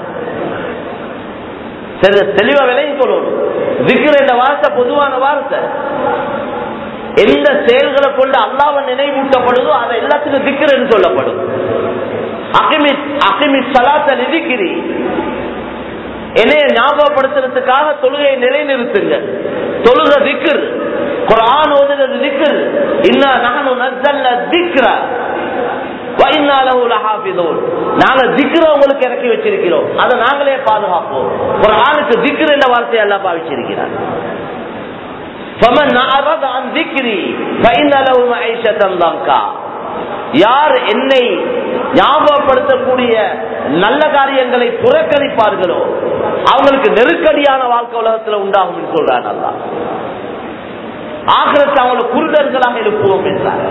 சரி தெளிவா விலையும் சொல்லணும் திக்ர் என்ற வார்த்தை பொதுவான வார்த்தை எந்த செயல்களை கொண்டு அல்லாவை நினைவூட்டப்படுதோ அதை எல்லாத்துக்கும் திக்ர் என்று சொல்லப்படும் அகிமித் அகிமித் சலாத்த நிதிக்கிறி என்னைய ஞாபகப்படுத்துறதுக்காக தொழுகையை நிலைநிறுத்துங்க தொழுக திக்ர் குரான் ஓதுறது திக்ர் இன்னா நகனு நஸ்ஸல்ன திக்ர வ இன்னா லஹு லஹாஃபிதூன் நாங்க திக்ர உங்களுக்கு இறக்கி வச்சிருக்கிறோம் அதை நாங்களே பாதுகாப்போம் குரானுக்கு திக்ர் என்ற வார்த்தையை எல்லாம் பாவிச்சிருக்கிறார் فمن أعرض عن ذكري فإن له معيشة ضنكا யார் என்னை ஞாபகப்படுத்தக்கூடிய நல்ல காரியங்களை புறக்கணிப்பார்களோ அவங்களுக்கு நெருக்கடியான வாழ்க்கை உலகத்துல உண்டாகும் என்று சொல்றான் அல்லா ஆகிரத்தை அவங்களை குருடர்களாக எழுப்புவோம் என்றார்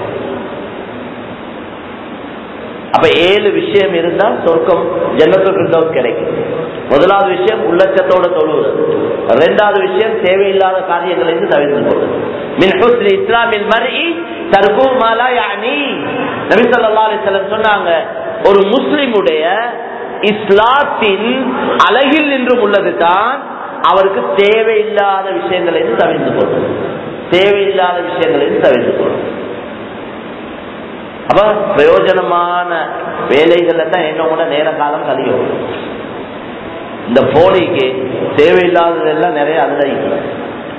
அப்ப ஏழு விஷயம் இருந்தால் சொர்க்கம் ஜன்னத்துக்கு கிடைக்கும் முதலாவது விஷயம் உள்ளச்சத்தோட தொழுவது இரண்டாவது விஷயம் தேவையில்லாத காரியங்களை இருந்து தவிர்த்து கொள்வது மின் ஹுஸ்னி இஸ்லாமில் மரி தர்கு மாலா யானி நபி ஸல்லல்லாஹு அலைஹி வஸல்லம் சொன்னாங்க ஒரு முஸ்லிமுடைய இஸ்லாத்தின் அழகில் நின்றும் உள்ளது தான் அவருக்கு தேவையில்லாத விஷயங்களை இருந்து தவிர்த்து கொள்வது தேவையில்லாத விஷயங்களை இருந்து தவிர்த்து கொள்வது அப்ப பிரயோஜனமான வேலைகள்ல தான் என்னோட நேர காலம் கழியும் இந்த போனிக்கு தேவையில்லாததெல்லாம் நிறைய அதுல இருக்கு.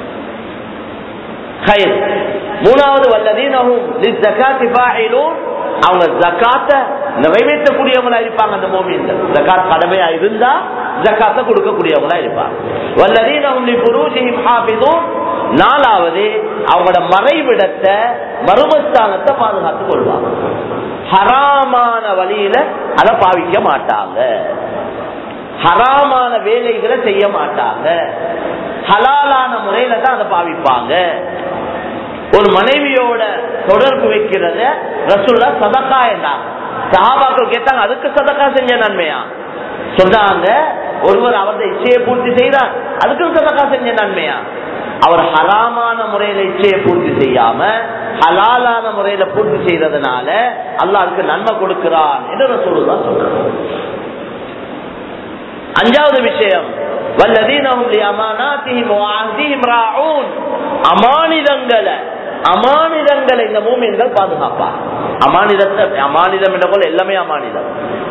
கயிர். மூணாவது வல்லதீனஹும் லிஸ்ஸகாத்தி ஃபாயிலூன் அவங்க ஜக்காத்த நிறைவேற்றக்கூடியவங்களா இருப்பாங்க அந்த மோமீன்கள் ஜக்காத் கடமையா இருந்தா ஜக்காத்த கொடுக்கக்கூடியவங்களா இருப்பாங்க வல்லதீன உன்னி புரூஜிஹிம் ஹாஃபிதூன் நாலாவது அவங்களோட மறைவிடத்தை மருமஸ்தானத்தை பாதுகாத்துக் கொள்வாங்க ஹராமான வழியில அதை பாவிக்க மாட்டாங்க ஹராமான வேலைகளை செய்ய மாட்டாங்க ஹலாலான முறையில தான் அதை பாவிப்பாங்க ஒரு மனைவியோட தொடர்பு வைக்கிறத ரசூல்லா சதக்கா என்றாங்க சஹாபாக்கள் கேட்டாங்க அதுக்கு சதக்கா செஞ்ச நன்மையா சொன்னாங்க ஒருவர் அவரது இச்சையை பூர்த்தி செய்தார் அதுக்கும் சதக்கா செஞ்ச நன்மையா அவர் ஹராமான முறையில இச்சையை பூர்த்தி செய்யாம ஹலாலான முறையில பூர்த்தி செய்யறதுனால அல்லாஹ் அதுக்கு நன்மை கொடுக்கிறான் என்று ரசூலுல்லா சொல்றாங்க அஞ்சாவது விஷயம் வல்லதீனஹும் லிஅமானாத்திஹிம் வஅஹ்திஹிம் ராஊன் அமானிதங்களை அமானிதங்களை இந்த மூமின்கள் பாதுகாப்பார் அமானிதத்தை அமானிதம் என்ற போல எல்லாமே அமானிதம்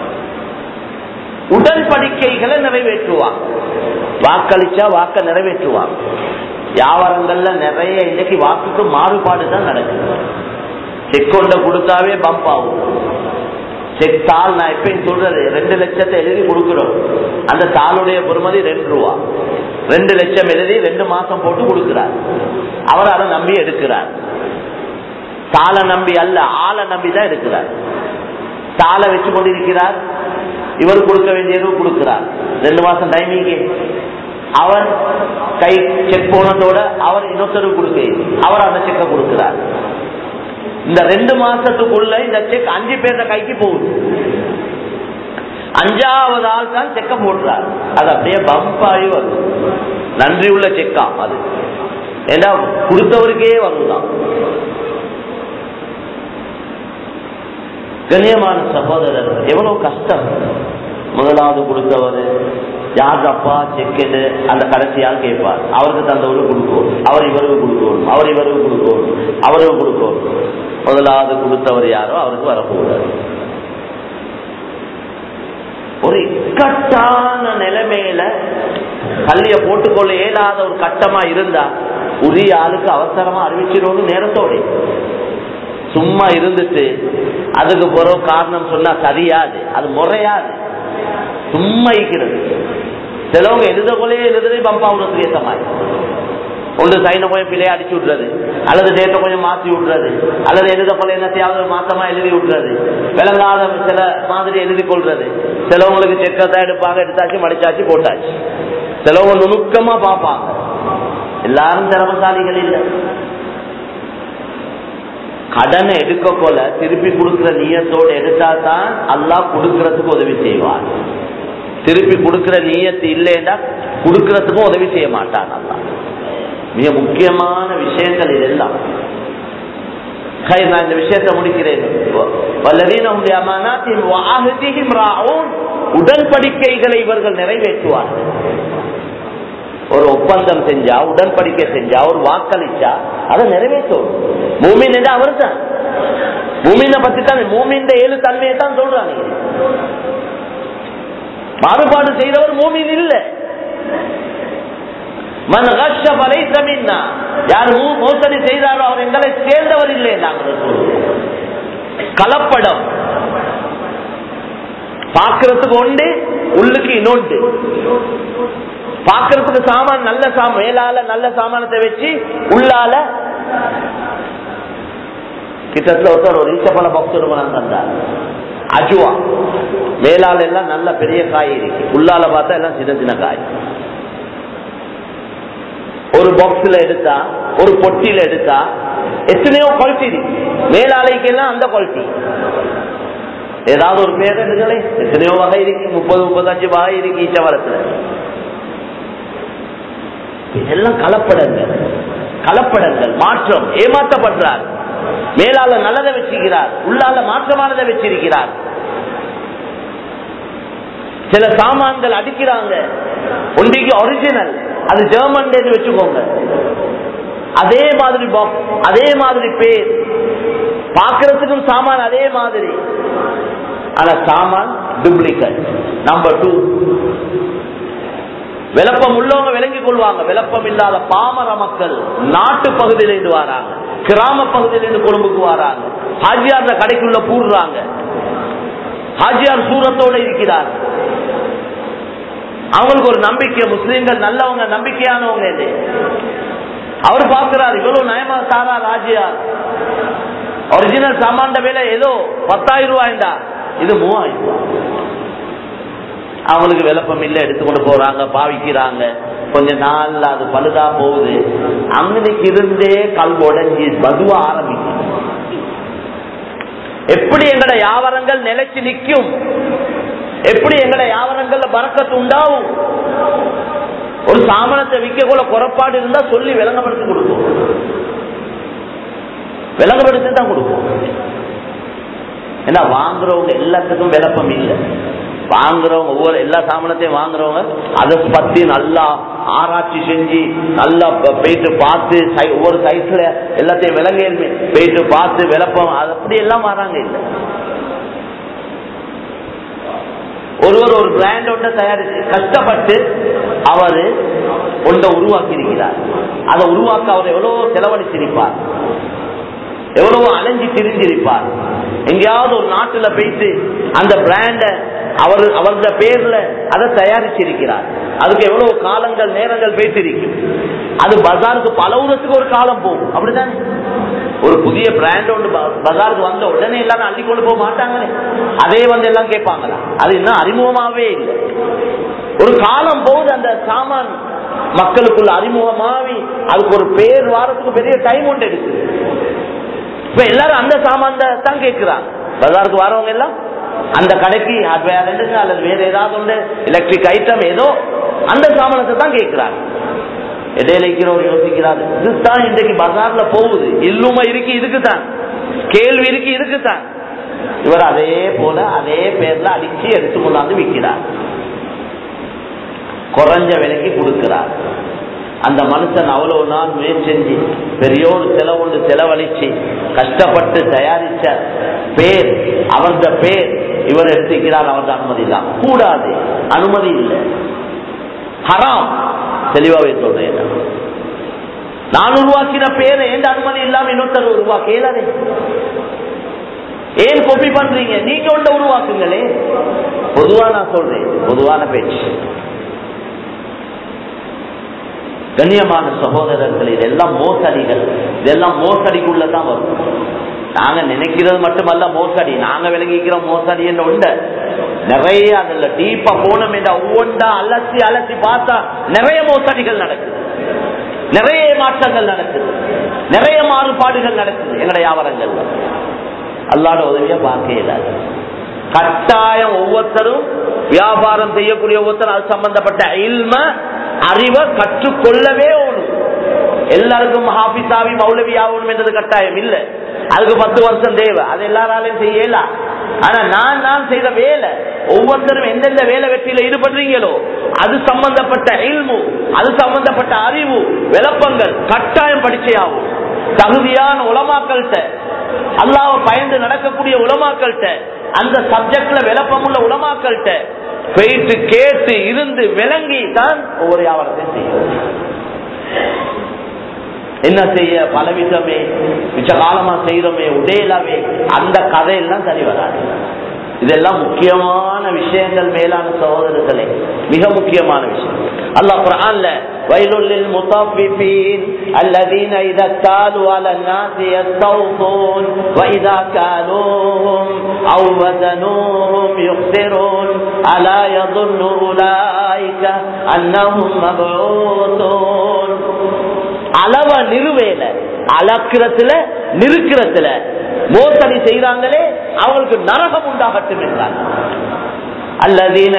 உடன்படிக்கைகளை நிறைவேற்றுவாங்க வாக்களிச்சா வாக்க நிறைவேற்றுவாங்க வியாபாரங்கள்ல நிறைய இன்னைக்கு வாக்குக்கு மாறுபாடு தான் நடக்குது செக் கொண்ட கொடுத்தாவே பம்ப் ஆகும் செக் தாள் நான் எப்பயும் சொல்றது ரெண்டு லட்சத்தை எழுதி கொடுக்கிறோம் அந்த தாளுடைய பொறுமதி ரெண்டு ரூபா ரெண்டு லட்சம் எழுதி ரெண்டு மாசம் போட்டு கொடுக்கிறார் அவர் அதை நம்பி எடுக்கிறார் தாளை நம்பி அல்ல ஆளை நம்பி தான் எடுக்கிறார் தாளை வச்சு கொண்டிருக்கிறார் இவர் கொடுக்க வேண்டியது கொடுக்கிறார் ரெண்டு மாசம் டைமிங்கு அவர் கை செக் போனதோட அவர் இன்னொருத்தருக்கு கொடுக்க அவர் அந்த செக்கை கொடுக்கிறார் இந்த ரெண்டு மாசத்துக்குள்ள இந்த செக் அஞ்சு பேர்த கைக்கு போகுது அஞ்சாவது ஆள் தான் செக்க போடுறார் அது அப்படியே பம்பாயி வருது நன்றி உள்ள செக்கா அது ஏன்னா கொடுத்தவருக்கே வருதான் கண்ணியமான சகோதரர் எவ்வளவு கஷ்டம் முதலாவது கொடுத்தவர் யார் அப்பா செக் அந்த கடைசியால் கேட்பார் அவருக்கு தந்தவருக்கு கொடுக்கும் அவர் இவருக்கு கொடுக்கணும் அவர் இவருக்கு கொடுக்கணும் அவருக்கு கொடுக்கணும் முதலாவது கொடுத்தவர் யாரோ அவருக்கு வரக்கூடாது ஒரு இக்கட்டான நிலைமையில கல்லிய போட்டுக்கொள்ள இயலாத ஒரு கட்டமா இருந்தா உரிய ஆளுக்கு அவசரமா அறிவிச்சிடணும் நேரத்தோட சும்மா இருந்துட்டு அதுக்கு பிறகு காரணம் சொன்னா சரியாது அது முறையாது சும்மா இருக்கிறது சிலவங்க எழுத கொலையே எழுதுறது பம்பா விடுறதுக்கு ஏற்ற மாதிரி ஒன்று சைனை கொஞ்சம் பிள்ளைய அடிச்சு விடுறது அல்லது டேட்டை கொஞ்சம் மாற்றி விடுறது அல்லது எழுத கொலை என்னத்தையாவது மாத்தமா எழுதி விடுறது விளங்காத சில மாதிரி எழுதி கொள்றது சிலவங்களுக்கு செக்கத்தான் எடுப்பாங்க எடுத்தாச்சு மடிச்சாச்சு போட்டாச்சு சிலவங்க நுணுக்கமா பார்ப்பாங்க எல்லாரும் திறமசாலிகள் இல்லை கடனை எடுக்க போல திருப்பி கொடுக்கிற நீயத்தோடு எடுத்தா தான் அல்லாஹ் கொடுக்கறதுக்கு உதவி செய்வான் திருப்பி கொடுக்கிற நீயத்து இல்லைன்னா கொடுக்கறதுக்கும் உதவி செய்ய மாட்டான் அல்லா மிக முக்கியமான விஷயங்கள் இதெல்லாம் நான் இந்த விஷயத்தை முடிக்கிறேன் உடன்படிக்கைகளை இவர்கள் நிறைவேற்றுவார்கள் ஒரு ஒப்பந்தம் செஞ்சா உடன்படிக்கை செஞ்சா ஒரு வாக்களிச்சா அதை நிறைவேற்றும் மூமின் என்று அவர் தான் மூமினை பத்தி தான் மூமின் ஏழு தன்மையை தான் சொல்றாங்க மாறுபாடு செய்தவர் மூமின் இல்லை மன் கஷ்ட பலை சமீன்னா யார் மோசடி செய்தாரோ அவர் எங்களை சேர்ந்தவர் இல்லை நாங்கள் சொல்லுவோம் கலப்படம் பார்க்கறதுக்கு ஒன்று உள்ளுக்கு இன்னொன்று பாக்குறதுக்கு சாமான் நல்ல சாமான் மேலால நல்ல சாமானத்தை வச்சு உள்ளால கிட்டத்தட்ட ஒருத்தர் ஒரு ஈச்சப்பழ பாக்ஸ் ஒரு மனம் தந்தார் அஜுவா மேலால எல்லாம் நல்ல பெரிய காய் இருக்கு உள்ளால பார்த்தா எல்லாம் சின்ன சின்ன காய் ஒரு பாக்ஸ்ல எடுத்தா ஒரு பொட்டியில எடுத்தா எத்தனையோ குவாலிட்டி இருக்கு மேலாலைக்கு எல்லாம் அந்த குவாலிட்டி ஏதாவது ஒரு பேர் எடுங்களே எத்தனையோ வகை இருக்கு முப்பது முப்பத்தஞ்சு வகை இருக்கு ஈச்சவரத்துல இதெல்லாம் கலப்படங்கள் கலப்படங்கள் மாற்றம் ஏமாற்றப்படுறார் மேலால நல்லதை வச்சிருக்கிறார் உள்ளால மாற்றமானதை வச்சிருக்கிறார் சில சாமான்கள் அடிக்கிறாங்க ஒன்றைக்கு ஒரிஜினல் அது ஜெர்மன் வச்சுக்கோங்க அதே மாதிரி பாக்ஸ் அதே மாதிரி பேர் பாக்குறதுக்கும் சாமான் அதே மாதிரி ஆனா சாமான் டூப்ளிகேட் நம்பர் டூ விளப்பம் உள்ளவங்க விளங்கிக் கொள்வாங்க விளப்பம் இல்லாத பாமர மக்கள் நாட்டு பகுதியில இருந்து வராங்க கிராம பகுதியில இருந்து கொழும்புக்கு வராங்க ஹாஜியார் கடைக்குள்ள பூடுறாங்க ஹாஜியார் சூரத்தோட இருக்கிறார் அவங்களுக்கு ஒரு நம்பிக்கை முஸ்லீம்கள் நல்லவங்க நம்பிக்கையானவங்க இது அவர் பார்க்கிறார் இவ்வளவு நயமா சாரா ராஜியார் ஒரிஜினல் சாமான்ட விலை ஏதோ பத்தாயிரம் ரூபாய்டா இது மூவாயிரம் ரூபாய் அவங்களுக்கு விளப்பம் இல்ல எடுத்துக்கொண்டு போறாங்க பாவிக்கிறாங்க கொஞ்ச நாள்ல அது பழுதா போகுது அங்கனைக்கு இருந்தே கல் உடஞ்சி பதுவா ஆரம்பிக்கும் எப்படி எங்கட வியாபாரங்கள் நிலைச்சு நிற்கும் எப்படி எங்கட வியாபாரங்கள்ல பறக்கத்து உண்டாகும் ஒரு சாமனத்தை விற்க கூட குறைபாடு இருந்தா சொல்லி விளங்கப்படுத்தி கொடுப்போம் விளங்கப்படுத்தி தான் கொடுப்போம் ஏன்னா வாங்குறவங்க எல்லாத்துக்கும் விளப்பம் இல்லை வாங்குறவங்க ஒவ்வொரு எல்லா சாமானத்தையும் வாங்குறவங்க அதை பத்தி நல்லா ஆராய்ச்சி செஞ்சு நல்லா போயிட்டு பார்த்து ஒவ்வொரு சைஸ்ல எல்லாத்தையும் விலங்கு போயிட்டு பார்த்து விளப்பம் அது அப்படி எல்லாம் வராங்க இல்லை ஒருவர் ஒரு பிராண்ட் ஒன்றை தயாரிச்சு கஷ்டப்பட்டு அவரு ஒன்றை உருவாக்கி இருக்கிறார் அதை உருவாக்க அவர் எவ்வளவு செலவழிச்சிருப்பார் எவ்வளவு அலைஞ்சு திரிஞ்சிருப்பார் எங்கேயாவது ஒரு நாட்டுல போயிட்டு அந்த பிராண்ட அவர் அவரது பேர்ல அதை தயாரிச்சிருக்கிறார் அதுக்கு எவ்வளவு காலங்கள் நேரங்கள் போயிட்டு இருக்கும் அது பஜாருக்கு பலவுறதுக்கு ஒரு காலம் போகும் அப்படித்தானே ஒரு புதிய பிராண்ட் ஒன்று பஜாருக்கு வந்த உடனே எல்லாரும் அள்ளி கொண்டு போக மாட்டாங்களே அதே வந்து எல்லாம் கேட்பாங்களா அது இன்னும் அறிமுகமாவே இல்லை ஒரு காலம் போகுது அந்த சாமான் மக்களுக்குள்ள அறிமுகமாவி அதுக்கு ஒரு பேர் வாரத்துக்கு பெரிய டைம் ஒன்று எடுக்குது இப்ப எல்லாரும் அந்த சாமான் தான் கேட்கிறாங்க பஜாருக்கு வரவங்க எல்லாம் அந்த கடைக்கு ஹார்ட்வேர் அல்லது வேற ஏதாவது ஒன்று எலக்ட்ரிக் ஐட்டம் ஏதோ அந்த சாமானத்தை தான் கேட்கிறாங்க இடையில இருக்கிறவர் யோசிக்கிறாரு இதுதான் இன்றைக்கு பஜார்ல போகுது இல்லுமா இருக்கு இதுக்கு தான் கேள்வி இருக்கு இதுக்கு தான் இவர் அதே போல அதே பேர்ல அடிச்சு எடுத்து கொண்டாந்து விற்கிறார் குறைஞ்ச விலைக்கு கொடுக்கிறார் அந்த மனுஷன் அவ்வளவு நாள் முயற்சி செஞ்சு பெரிய ஒரு செலவு செலவழிச்சு கஷ்டப்பட்டு தயாரிச்ச பேர் அவரது பேர் இவர் எடுத்துக்கிறார் அவரது அனுமதி தான் கூடாது அனுமதி இல்லை ஹராம் தெளிவாவே சொல்றேன் நான் உருவாக்கின பேரை எந்த அனுமதி இல்லாம இன்னொருத்தர் உருவாக்க இயலாதே ஏன் கோப்பி பண்றீங்க நீங்க ஒன்ற உருவாக்குங்களே பொதுவா நான் சொல்றேன் பொதுவான பேச்சு கண்ணியமான சகோதரர்கள் இதெல்லாம் மோசடிகள் இதெல்லாம் மோசடிக்குள்ளதான் வரும் நாங்க நினைக்கிறது மட்டுமல்ல மோசடி நாங்க விளங்கிக்கிறோம் மோசடி என்று உண்டு நிறைய அதுல டீப்பா போனோம் என்ற ஒவ்வொன்றா அலசி அலசி பார்த்தா நிறைய மோசடிகள் நடக்குது நிறைய மாற்றங்கள் நடக்குது நிறைய மாறுபாடுகள் நடக்குது எங்கட வியாபாரங்கள்ல அல்லாட உதவியா பார்க்க இயலாது கட்டாயம் ஒவ்வொருத்தரும் வியாபாரம் செய்யக்கூடிய ஒவ்வொருத்தரும் அது சம்பந்தப்பட்ட இல்ம அறிவை கற்றுக்கொள்ளவே ஓணும் எல்லாருக்கும் ஹாபிஸாவி மௌலவி ஆகணும் என்றது கட்டாயம் இல்ல அதுக்கு பத்து வருஷம் தேவை அது எல்லாராலையும் செய்யலாம் ஆனா நான் நான் செய்த வேலை ஒவ்வொருத்தரும் எந்தெந்த வேலை வெற்றியில ஈடுபடுறீங்களோ அது சம்பந்தப்பட்ட இல்மு அது சம்பந்தப்பட்ட அறிவு விளப்பங்கள் கட்டாயம் படிச்சே ஆகும் தகுதியான உலமாக்கள்கிட்ட அல்லாவ பயந்து நடக்கக்கூடிய உலமாக்கள்கிட்ட அந்த சப்ஜெக்ட்ல விளப்பமுள்ள உலமாக்கள்கிட்ட போயிட்டு கேட்டு இருந்து விளங்கி தான் ஒவ்வொரு வியாபாரத்தையும் செய்யும் என்ன செய்ய பலவிதமே மிச்ச காலமா செய்யறோமே உடையலாவே அந்த கதையெல்லாம் சரி வராது இதெல்லாம் முக்கியமான விஷயங்கள் மேலான சகோதரர்களே மிக முக்கியமான விஷயம் அல்லாஹ் குர்ஆன்ல வயலுல் லில் முத்தஃபிஃபீன் الذين اذا اكتالوا على الناس يستوفون واذا كالوهم او وزنوهم يخسرون الا يظن اولئك انهم مبعوثون அளவ நிறுவேல அளக்கிறதுல நிறுக்கிறதுல மோசடி செய்யறாங்களே அவங்களுக்கு நரகம் உண்டாகட்டும் என்றாங்க அல்லதீன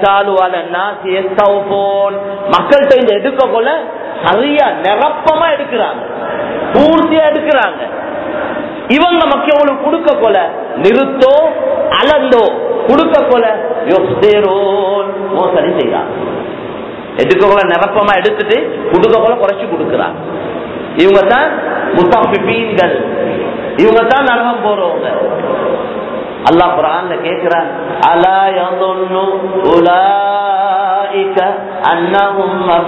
மக்கள்கிட்ட இந்த எடுக்க கொள்ள சரியா நிரப்பமா எடுக்கிறாங்க பூர்த்தியா எடுக்கிறாங்க இவங்க மக்களுக்கு கொடுக்க கொல நிறுத்தோ அளந்தோ கொடுக்க கொல மோசடி செய்யறாங்க எடுக்க கொள்ள நிரப்பமா எடுத்துட்டு கொடுக்க கொள்ள குறைச்சு கொடுக்கிறாங்க இவங்க தான் முத்தாபிபீன்கள் இவங்க தான் நரகம் போறவங்க அல்லாஹ் குரான்ல கேக்குறான் அலா யظن أولئك أنهم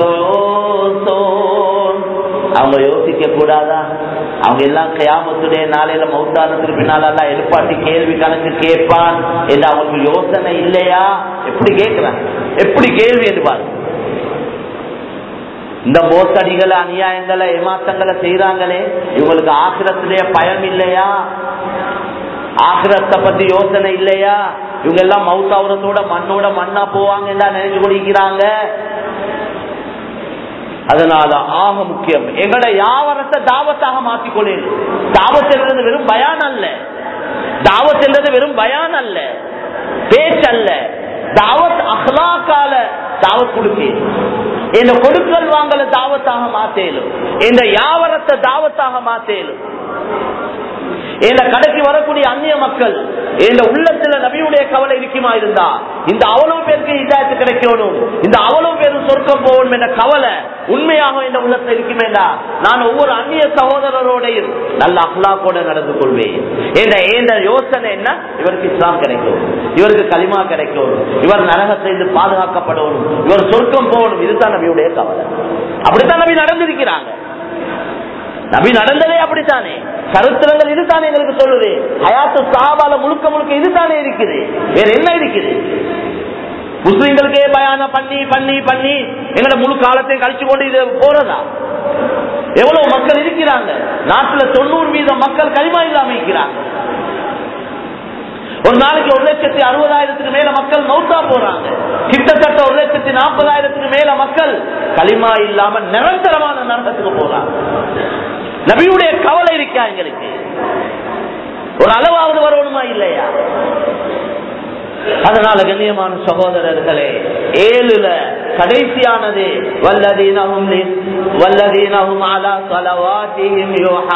مبعوثون அவங்க யோசிக்க கூடாதா அவங்க எல்லாம் கியாமத்துடைய நாளையில மௌத்தானத்திற்கு பின்னால எல்லாம் எழுப்பாட்டி கேள்வி கணக்கு கேட்பான் என்று அவங்களுக்கு யோசனை இல்லையா எப்படி கேட்கிறான் எப்படி கேள்வி என்று பாருங்க இந்த மோசடிகளை அநியாயங்களை ஏமாற்றங்களை செய்யறாங்களே இவங்களுக்கு ஆக்கிரத்திலேயே பயம் இல்லையா ஆக்கிரத்தை பத்தி யோசனை இல்லையா இவங்க எல்லாம் மவுத்தாவரத்தோட மண்ணோட மண்ணா போவாங்க நினைச்சு கொண்டிருக்கிறாங்க அதனால ஆக முக்கியம் எங்கட யாவரத்தை தாவத்தாக மாற்றிக்கொள்ளேன் தாவத் என்றது வெறும் பயான் அல்ல தாவத் என்றது வெறும் பயான் அல்ல பேச்சல்ல தாவத் அஹ்லாக்கால தாவத் கொடுப்பேன் இந்த கொடுக்கல் வாங்கல தாவத்தாக மாத்தேலும் இந்த யாவரத்தை தாவத்தாக மாத்தேலும் இந்த கடைக்கு வரக்கூடிய அந்நிய மக்கள் இந்த உள்ளத்துல நபியுடைய கவலை இருக்குமா இருந்தா இந்த அவ்வளவு பேருக்கு இதாயத்து கிடைக்கணும் இந்த அவ்வளவு பேரும் சொர்க்கம் போகணும் என்ற கவலை உண்மையாக இந்த உள்ளத்துல இருக்குமேடா நான் ஒவ்வொரு அந்நிய சகோதரரோடையும் நல்ல அஹ்லாக்கோட நடந்து கொள்வேன் இந்த இந்த யோசனை என்ன இவருக்கு இஸ்லாம் கிடைக்கும் இவருக்கு களிமா கிடைக்கும் இவர் நரகத்திலிருந்து பாதுகாக்கப்படணும் இவர் சொர்க்கம் போகணும் இதுதான் நபியுடைய கவலை அப்படித்தான் நபி நடந்திருக்கிறாங்க நபி நடந்ததே அப்படித்தானே சரித்திரங்கள் இதுதானே எங்களுக்கு சொல்லுது ஹயாத்து சாபால முழுக்க முழுக்க இதுதானே இருக்குது வேற என்ன இருக்குது முஸ்லிம்களுக்கே பயானம் பண்ணி பண்ணி பண்ணி எங்களோட முழு காலத்தையும் கழிச்சு கொண்டு இது போறதா எவ்வளவு மக்கள் இருக்கிறாங்க நாட்டுல தொண்ணூறு வீதம் மக்கள் களிமா இல்லாம இருக்கிறாங்க ஒரு நாளைக்கு ஒரு லட்சத்தி அறுபதாயிரத்துக்கு மேல மக்கள் மௌத்தா போறாங்க கிட்டத்தட்ட ஒரு லட்சத்தி நாற்பதாயிரத்துக்கு மேல மக்கள் களிமா இல்லாம நிரந்தரமான நரகத்துக்கு போறாங்க நபியுடைய கவலை இருக்கா எங்களுக்கு ஒரு அளவாவது வரணுமா இல்லையா அதனால கண்ணியமான சகோதரர்களே ஏழுல கடைசியானது வல்லதீனஹும் வல்லதீனஹும் அலா ஸலவாத்திஹிம்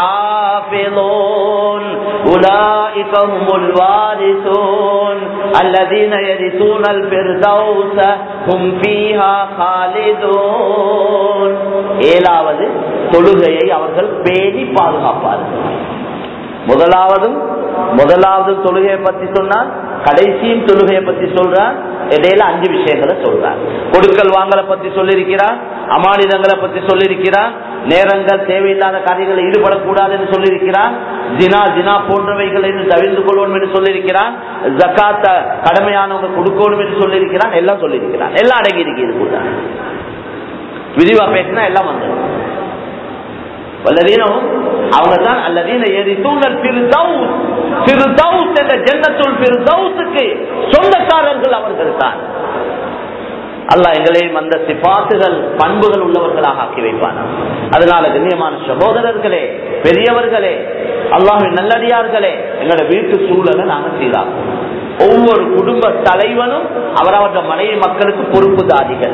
யுஹாஃபிலூன் உலாயிக ஹுமுல் வாரிசூன் அல்லதீன யரிசூனல் ஃபிர்தௌஸ ஹும் ஃபீஹா காலிதூன் ஏழாவது தொழுகையை அவர்கள் பேணி பாதுகாப்பார்கள் முதலாவதும் முதலாவது தொழுகையை பத்தி சொன்னான் கடைசியும் தொழுகையை பத்தி சொல்றான் இடையில அஞ்சு விஷயங்களை சொல்றான் கொடுக்கல் வாங்கலை பத்தி சொல்லியிருக்கிறான் அமானிதங்களை பத்தி சொல்லியிருக்கிறான் நேரங்கள் தேவையில்லாத காரியங்களில் ஈடுபடக்கூடாது என்று சொல்லியிருக்கிறான் ஜினா ஜினா போன்றவைகள் என்று தவிர்த்து கொள்வோம் என்று சொல்லியிருக்கிறான் ஜக்காத்த கடமையானவங்க கொடுக்கணும் என்று சொல்லியிருக்கிறான் எல்லாம் சொல்லியிருக்கிறான் எல்லாம் அடங்கி இருக்கு இது கூட விரிவா பேசினா எல்லாம் வந்துடும் வல்லதீனம் அவங்க தான் அல்லதீன எரி தூண்டல் பிரிதவுஸ் பிரிதவுஸ் என்ற ஜென்னத்துள் பிரிதவுஸுக்கு சொந்தக்காரர்கள் அவர்கள் தான் அல்லாஹ் எங்களையும் அந்த சிபாத்துகள் பண்புகள் உள்ளவர்களாக ஆக்கி வைப்பானா அதனால கண்ணியமான சகோதரர்களே பெரியவர்களே அல்லாஹின் நல்லடியார்களே எங்களோட வீட்டு சூழலை நாம சீராக்கும் ஒவ்வொரு குடும்ப தலைவனும் அவரவற்ற மனைவி மக்களுக்கு பொறுப்புதாரிகள்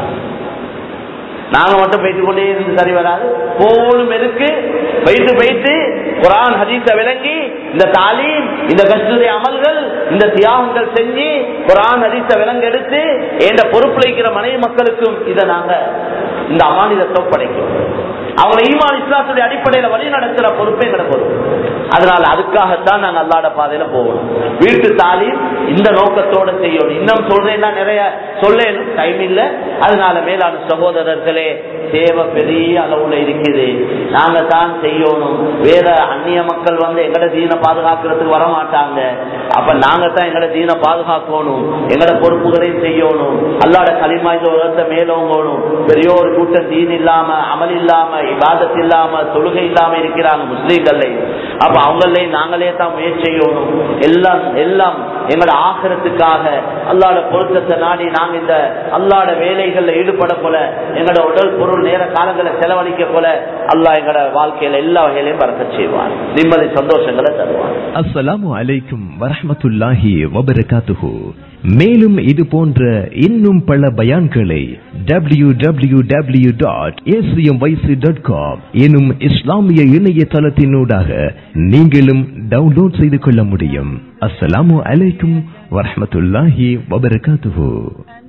நாங்க மட்டும் போயிட்டு கொண்டே இருந்து சரி வராது போலும் எதுக்கு போயிட்டு போயிட்டு குரான் ஹதீஸ விளங்கி இந்த தாலீம் இந்த கஸ்தூரி அமல்கள் இந்த தியாகங்கள் செஞ்சு குரான் ஹதீஸ விலங்கு எடுத்து என்ற பொறுப்புல இருக்கிற மனைவி மக்களுக்கும் இதை நாங்க இந்த அமானிதத்தை படைக்கும் அவங்க ஈமான் இஸ்லாத்துடைய அடிப்படையில வழி நடத்துற பொறுப்பே எங்கட பொறுப்பு அதனால அதுக்காகத்தான் நாங்க அல்லாட பாதையில போகணும் வீட்டு தாலீம் இந்த நோக்கத்தோட செய்யணும் இன்னும் சொல்றேன்னா நிறைய சொல்லேனும் டைம் இல்ல அதனால மேலான சகோதரர்களே தேவை பெரிய அளவுல இருக்குது நாங்க தான் செய்யணும் வேற அந்நிய மக்கள் வந்து எங்கட தீன பாதுகாக்கிறதுக்கு வர மாட்டாங்க அப்ப நாங்க தான் எங்கட தீன பாதுகாக்கணும் எங்கட பொறுப்புகளையும் செய்யணும் அல்லாட களிமா இந்த உலகத்தை மேலோங்கணும் பெரிய ஒரு கூட்டம் தீன் இல்லாம அமல் இல்லாம இபாதத் இல்லாம தொழுகை இல்லாம இருக்கிறாங்க முஸ்லீம்கள் அப்ப அவங்களையும் நாங்களே தான் முயற்சி செய்யணும் எல்லாம் எல்லாம் எங்களோட ஆக்கிரத்துக்காக அல்லாட பொருத்தத்தை நாடி நாங்க இந்த அல்லாட வேலைகள்ல ஈடுபட போல எங்களோட உடல் பொருள் நேர காலங்களை செலவழிக்க போல அல்லாஹ் எங்களோட வாழ்க்கையில எல்லா வகையிலையும் பறக்க செய்வான் நிம்மதி சந்தோஷங்களை தருவான் அஸ்ஸலாமு அலைக்கும் வரஹ்மத்துல்லாஹி வபரகாத்துஹு மேலும் இது போன்ற இன்னும் பல பயான்களை W W W dot dot com எனும் இஸ்லாமிய இணையதளத்தினூடாக நீங்களும் டவுன்லோட் செய்து கொள்ள முடியும் அஸ்ஸலாமு அலைக்கும் வரஹ்மத்துல்லாஹி வபரகாத்துஹு